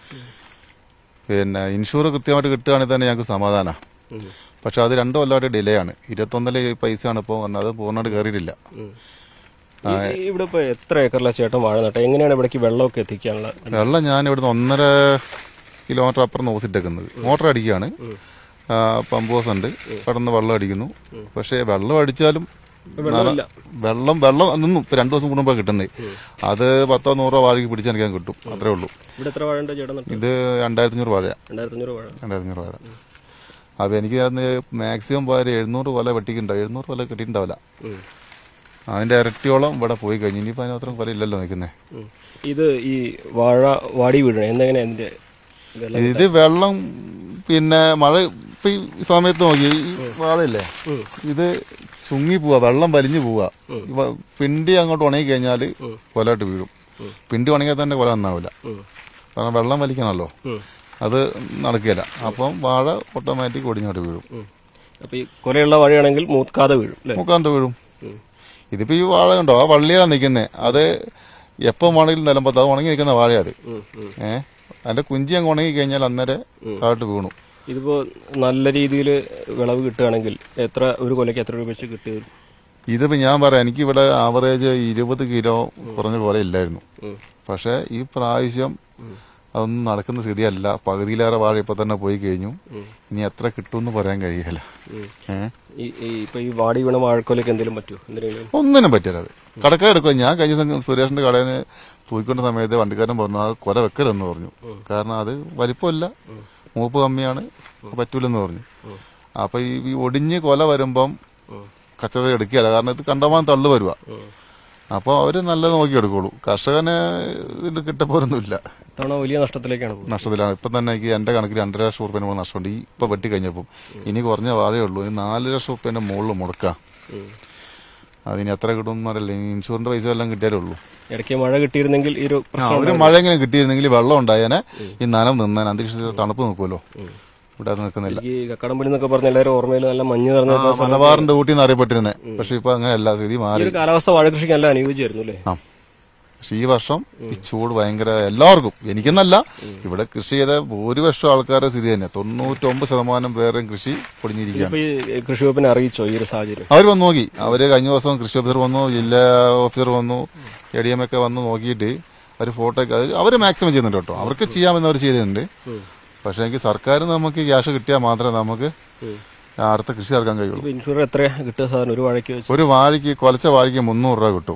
I: പിന്നെ ഇൻഷുർ കൃത്യമായിട്ട് കിട്ടുകയാണെങ്കിൽ തന്നെ ഞങ്ങൾക്ക് സമാധാനമാണ് പക്ഷെ അത് രണ്ടു കൊല്ലമായിട്ട് ഡിലേ ആണ് ഇരുപത്തൊന്നിലെ പൈസയാണ് ഇപ്പോൾ വന്നത് പൂർണ്ണമായിട്ട് കയറിയിട്ടില്ല
H: ഈ- ഇവിടെ ഇപ്പൊ എത്ര ഏക്കറിലെ ചേട്ടൻ വാഴ നട്ടെ എങ്ങനെയാണ് ഇവിടേക്ക് വെള്ളമൊക്കെ എത്തിക്കാനുള്ള
I: വെള്ളം ഞാൻ ഇവിടുന്ന് ഒന്നര കിലോമീറ്റർ അപ്പുറം നോസിട്ടേക്കുന്നത് മോട്ടർ അടിക്കുകയാണ് ആ, പമ്പ് ഹൗസ് ഉണ്ട് കടന്ന് വെള്ളം അടിക്കുന്നു പക്ഷേ വെള്ളം അടിച്ചാലും
H: വെള്ളമില്ല.
I: വെള്ളം വെള്ളം നിന്നും ഇപ്പൊ രണ്ടു ദിവസം കൂടുമ്പോൾ കിട്ടുന്നത് അത് പത്തോ നൂറോ വാഴയ്ക്ക് പിടിച്ചെനിക്കാൻ കിട്ടും അത്രേ ഉള്ളൂ
H: ഇവിടെ എത്ര വാഴ ഉണ്ട് ചേട്ടൻ നട്ട്
I: ഇത് രണ്ടായിരത്തി അഞ്ഞൂറ് വാഴ
H: രണ്ടായിരത്തി അഞ്ഞൂറ് വാഴ
I: രണ്ടായിരത്തി അഞ്ഞൂറ് വാഴ അപ്പൊ എനിക്ക് അന്ന് മാക്സിമം പോയ എഴുന്നൂറ് കൊല വെട്ടിക്കുണ്ടാവും എഴുന്നൂറ് കൊല കിട്ടിയിട്ടുണ്ടാവില്ല അതിന്റെ ഇരട്ടിയോളം ഇവിടെ പോയി കഴിഞ്ഞു ഇനിയിപ്പോ അതിനത്രയും കൊല ഇല്ലല്ലോ നിൽക്കുന്നേ
H: ഉം. ഇത് ഈ വാഴ വാടി വീഴണം എന്തെങ്ങനെ ഇതിന്റെ വെള്ളം
I: ഇത് വെള്ളം പിന്നെ മഴ ഇപ്പൊ ഈ സമയത്ത് നോക്കി ഈ വാഴയില്ലേ ഇത് ചുങ്ങി പോവാ വെള്ളം വലിഞ്ഞു പോവാ ഇവ- പിണ്ടി അങ്ങോട്ട് ഉണങ്ങി കഴിഞ്ഞാല് കൊലയിട്ട് വീഴും പിണ്ടി ഉണങ്ങിയാൽ തന്നെ കൊല നന്നാവില്ല കാരണം വെള്ളം വലിക്കണമല്ലോ അത് നടക്കില്ല അപ്പം വാഴ ഓട്ടോമാറ്റിക് ഒടിഞ്ഞോട്ട് വീഴും
H: അപ്പൊ ഈ കൊലയുള്ള വാഴയാണെങ്കിൽ മൂക്കാതെ വീഴും അല്ലേ
I: മുക്കാണ്ട് വീഴും ഇതിപ്പോ ഈ വാഴ കണ്ടോ ആ വള്ളിയാണ് നിൽക്കുന്നത് അത് എപ്പം വേണമെങ്കിലും നിലമ്പത്ത് അത് ഉണങ്ങി നിൽക്കുന്ന വാഴ അത് ഏഹ് അതിന്റെ കുഞ്ചി അങ്ങ് ഉണങ്ങി കഴിഞ്ഞാൽ അന്നേരം താഴോട്ട് വീണു
H: ഇതിപ്പോ നല്ല രീതിയിൽ വിളവ് കിട്ടുകയാണെങ്കിൽ എത്ര ഒരു കൊലയ്ക്ക് എത്ര രൂപ വെച്ച് കിട്ടി വരും?
I: ഇതിപ്പോ ഞാൻ പറയാം എനിക്ക് ഇവിടെ ആവറേജ് ഇരുപത് കിലോ കുറഞ്ഞ പോലെ ഇല്ലായിരുന്നു പക്ഷെ ഈ പ്രാവശ്യം അതൊന്നും നടക്കുന്ന സ്ഥിതിയല്ല പകുതിയിലേറെ വാഴ ഇപ്പൊ തന്നെ പോയി കഴിഞ്ഞു ഇനി എത്ര കിട്ടുമെന്ന് പറയാൻ കഴിയില്ല ഏഹ്
H: ഈ ഈ ഇപ്പൊ ഈ വാടി വീണ വാഴക്കൊലയ്ക്ക് എന്തെങ്കിലും പറ്റുമോ എന്തെങ്കിലും
I: ഒന്നിനും പറ്റില്ല അത് കടക്കാർ എടുക്കുക ഞാൻ കഴിഞ്ഞ ദിവസം സുരേഷിന്റെ കടയിൽ നിന്ന് തൂക്കിക്കൊണ്ട സമയത്ത് വണ്ടിക്കാരൻ പറഞ്ഞു അത് കൊല വെക്കരുതെന്ന് പറഞ്ഞു കാരണം അത് വലിപ്പമില്ല മൂപ്പ് കമ്മിയാണ് പറ്റൂലെന്ന് പറഞ്ഞു അപ്പൊ ഈ ഈ ഒടിഞ്ഞ് കൊല വരുമ്പം കച്ചവടം എടുക്കുകയല്ല കാരണം ഇത് കണ്ടമാനം തള്ളു വരുക അപ്പോൾ അവര് നല്ലത് നോക്കി എടുക്കുള്ളൂ കർഷകന് ഇത് കിട്ടപ്പോരൊന്നുമില്ല
H: തവണ വലിയ നഷ്ടത്തിലേക്കാണ് പോകുന്നത്
I: നഷ്ടത്തിലാണ് ഇപ്പം തന്നെ എനിക്ക് എന്റെ കണക്കിൽ രണ്ടര ലക്ഷം റുപ്യേന്റെ മുകളിൽ നഷ്ടമുണ്ട് ഈ ഇപ്പൊ വെട്ടി കഴിഞ്ഞപ്പം ഇനി കുറഞ്ഞ വാഴയേ ഉള്ളൂ ഇനി നാല് ലക്ഷം റുപ്യേന്റെ മുകളിൽ മുടക്കാം അതിന് എത്ര കിട്ടുമെന്ന് അറിയില്ല ഇനി ഇൻഷുറിന്റെ പൈസ എല്ലാം കിട്ടിയാലേ ഉള്ളൂ
H: ഇടയ്ക്ക് മഴ കിട്ടിയിരുന്നെങ്കിൽ ഈ ഒരു
I: ആ,
H: പ്രശ്നം
I: ഒരു മഴ ഇങ്ങനെ കിട്ടിയിരുന്നെങ്കിൽ വെള്ളം ഉണ്ടായേനെ ഈ നനം നിന്നാൻ അന്തരീക്ഷത്തിൽ തണുപ്പ് നിൽക്കുമല്ലോ ഇവിടെ അത് നിൽക്കുന്നില്ല
H: ഈ കക്കടമ്പലി എന്നൊക്കെ പറഞ്ഞ എല്ലാവരും ഓർമ്മയിൽ നല്ല മഞ്ഞ് നിറഞ്ഞ
I: ആ, മലബാറിന്റെ ഊട്ടി എന്ന് അറിയപ്പെട്ടിരുന്നേ പക്ഷെ ഇപ്പൊ അങ്ങനെയല്ല സ്ഥിതി
H: ഈ
I: മാറി
H: ഒരു കാലാവസ്ഥ വാഴ കൃഷിക്ക് നല്ല അനുയോജ്യമായിരുന്നു അല്ലേ
I: ആ പക്ഷെ ഈ വർഷം ഈ ചൂട് ഭയങ്കര എല്ലാവർക്കും എനിക്കെന്നല്ല ഇവിടെ കൃഷി ചെയ്ത ഭൂരിപക്ഷം ആൾക്കാരുടെ സ്ഥിതി തന്നെ തൊണ്ണൂറ്റൊമ്പത് ശതമാനം പേരുടെയും കൃഷി പൊടിഞ്ഞിരിക്കുകയാണ്
H: ഇപ്പൊ ഈ കൃഷി വകുപ്പിനെ അറിയിച്ചോ ഈ ഒരു സാഹചര്യം
I: അവർ വന്ന് നോക്കി അവര് കഴിഞ്ഞ ദിവസം കൃഷി ഓഫീസർ വന്നു ജില്ലാ ഓഫീസർ വന്നു എ ഡി എം ഒക്കെ വന്ന് നോക്കിയിട്ട് അവർ ഫോട്ടോ ഒക്കെ അവർ മാക്സിമം ചെയ്യുന്നുണ്ട് കേട്ടോ അവർക്ക് ചെയ്യാമെന്ന് അവർ ചെയ്തിട്ടുണ്ട് പക്ഷെ എനിക്ക് സർക്കാർ നമുക്ക് ക്യാഷ് കിട്ടിയാൽ മാത്രമേ നമുക്ക് അടുത്ത കൃഷി ഇറക്കാൻ കഴിയുള്ളൂ
H: ഇപ്പൊ ഇൻഷുർ എത്ര കിട്ടുക സാധനം ഒരു വാഴയ്ക്ക് വെച്ച്
I: ഒരു വാഴയ്ക്ക് കൊലച്ച വാഴയ്ക്ക് മുന്നൂറ് രൂപ കിട്ടും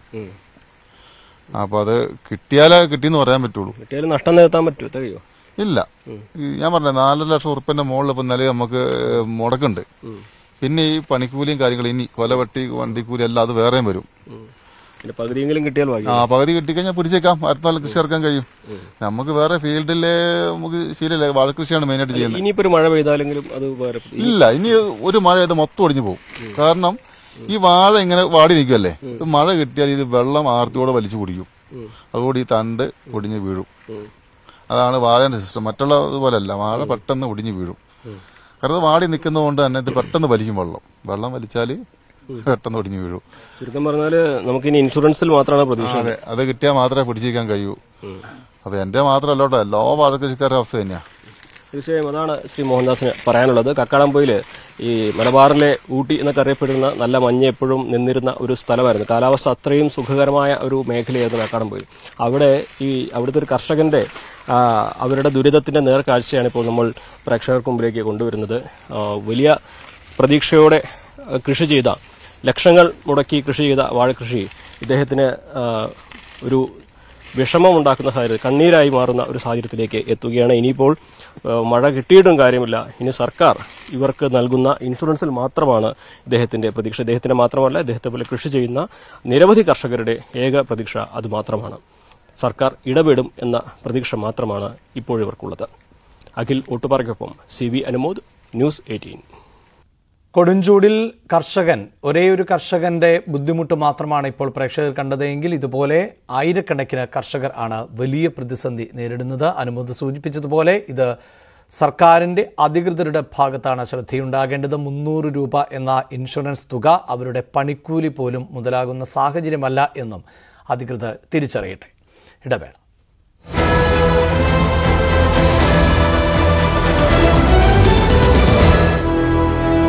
I: അപ്പൊ അത് കിട്ടിയാലേ കിട്ടിയെന്ന് പറയാൻ പറ്റുള്ളൂ
H: കിട്ടിയാലും നഷ്ടം നികത്താൻ പറ്റുമോ തികയോ
I: ഇല്ല ഈ ഞാൻ പറഞ്ഞ നാല് ലക്ഷം ഉറുപ്പിന്റെ മുകളിൽ ഇപ്പൊ നിലവിൽ നമുക്ക് മുടക്കുണ്ട് പിന്നെ ഈ പണിക്കൂലിയും കാര്യങ്ങളും ഇനി കൊല വെട്ടി വണ്ടിക്കൂലി എല്ലാം അത് വേറെയും വരും
H: പിന്നെ പകുതിയെങ്കിലും കിട്ടിയാൽ ഭാഗ്യം
I: ആ പകുതി കിട്ടിക്കഴിഞ്ഞാൽ പിടിച്ചേക്കാം അടുത്ത നാൾ കൃഷി ഇറക്കാൻ കഴിയും നമുക്ക് വേറെ ഫീൽഡിലെ നമുക്ക് ശീലമില്ല വാഴക്കൃഷിയാണ് മെയിനായിട്ട് ചെയ്യുന്നത്
H: ഇനിയിപ്പോ ഒരു മഴ പെയ്താലെങ്കിലും അത് ഉപകാരപ്പെടും
I: ഇല്ല ഇനി ഒരു മഴ ഇത് മൊത്തം ഒടിഞ്ഞു പോകും കാരണം ഈ വാഴ ഇങ്ങനെ വാടി നിൽക്കുമല്ലേ ഇത് മഴ കിട്ടിയാൽ ഇത് വെള്ളം ആർത്തിയോടെ വലിച്ചു കുടിക്കും അതുകൂടി ഈ തണ്ട് ഒടിഞ്ഞ് വീഴും അതാണ് വാഴേന്റെ സിസ്റ്റം മറ്റുള്ള ഇതുപോലല്ല വാഴ പെട്ടെന്ന് ഒടിഞ്ഞു വീഴും കാരണം ഇത് വാടി നിൽക്കുന്നതുകൊണ്ട് തന്നെ ഇത് പെട്ടെന്ന് വലിക്കും വെള്ളം വെള്ളം വലിച്ചാൽ പെട്ടെന്ന് ഒടിഞ്ഞു വീഴും
H: ചുരുക്കം പറഞ്ഞാല് നമുക്ക് ഇനി ഇൻഷുറൻസിൽ മാത്രമാണ് പ്രതീക്ഷ
I: അതെ അത് കിട്ടിയാൽ മാത്രമേ പിടിച്ചിരിക്കാൻ കഴിയൂ അപ്പൊ എന്റെ മാത്രമല്ല കേട്ടോ എല്ലാ വാഴക്കൃഷിക്കാരുടെ അവസ്ഥ തന്നെയാ
H: തീർച്ചയായും അതാണ് ശ്രീ മോഹൻദാസിന് പറയാനുള്ളത് കക്കാടംപൊയിൽ ഈ മലബാറിലെ ഊട്ടി എന്നൊക്കെ അറിയപ്പെടുന്ന നല്ല മഞ്ഞ് എപ്പോഴും നിന്നിരുന്ന ഒരു സ്ഥലമായിരുന്നു കാലാവസ്ഥ അത്രയും സുഖകരമായ ഒരു മേഖലയായിരുന്നു കക്കാടംപൊയിൽ അവിടെ ഈ അവിടുത്തെ ഒരു കർഷകന്റെ ആ, അവരുടെ ദുരിതത്തിന്റെ നേർക്കാഴ്ചയാണ് ഇപ്പോൾ നമ്മൾ പ്രേക്ഷകർക്ക് മുമ്പിലേക്ക് കൊണ്ടുവരുന്നത് ആ, വലിയ പ്രതീക്ഷയോടെ ആ, കൃഷി ചെയ്ത ലക്ഷങ്ങൾ മുടക്കി കൃഷി ചെയ്ത വാഴകൃഷി ഇദ്ദേഹത്തിന് ആ, ഒരു വിഷമമുണ്ടാക്കുന്ന സാഹചര്യം കണ്ണീരായി മാറുന്ന ഒരു സാഹചര്യത്തിലേക്ക് എത്തുകയാണ് ഇനിയിപ്പോൾ ഏഹ്, മഴ കിട്ടിയിട്ടും കാര്യമില്ല ഇനി സർക്കാർ ഇവർക്ക് നൽകുന്ന ഇൻഷുറൻസിൽ മാത്രമാണ് ഇദ്ദേഹത്തിന്റെ പ്രതീക്ഷ ഇദ്ദേഹത്തിന്റെ മാത്രമല്ല ഇദ്ദേഹത്തെ പോലെ കൃഷി ചെയ്യുന്ന നിരവധി കർഷകരുടെ ഏക പ്രതീക്ഷ അത് മാത്രമാണ് സർക്കാർ ഇടപെടും എന്ന പ്രതീക്ഷ മാത്രമാണ് ഇപ്പോഴിവർക്കുള്ളത് അഖിൽ ഒട്ടുപാറയ്ക്കൊപ്പം C V Anumod news eighteen
A: കൊടുഞ്ചൂടിൽ കർഷകൻ ഒരേ ഒരു കർഷകന്റെ ബുദ്ധിമുട്ട് മാത്രമാണ് ഇപ്പോൾ പ്രേക്ഷകർ കണ്ടതെങ്കിൽ ഇതുപോലെ ആയിരക്കണക്കിന് കർഷകർ ആണ് വലിയ പ്രതിസന്ധി നേരിടുന്നത് അനുമതി സൂചിപ്പിച്ചതുപോലെ ഇത് സർക്കാരിൻ്റെ അധികൃതരുടെ ഭാഗത്താണ് ശ്രദ്ധയുണ്ടാകേണ്ടത് മുന്നൂറ് രൂപ എന്ന ഇൻഷുറൻസ് തുക അവരുടെ പണിക്കൂലി പോലും മുതലാകുന്ന സാഹചര്യമല്ല എന്നും അധികൃതർ തിരിച്ചറിയട്ടെ ഇടവേള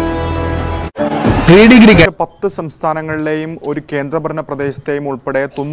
B: പത്ത് സംസ്ഥാനങ്ങളിലെയും ഒരു കേന്ദ്രഭരണ പ്രദേശത്തെയും ഉൾപ്പെടെ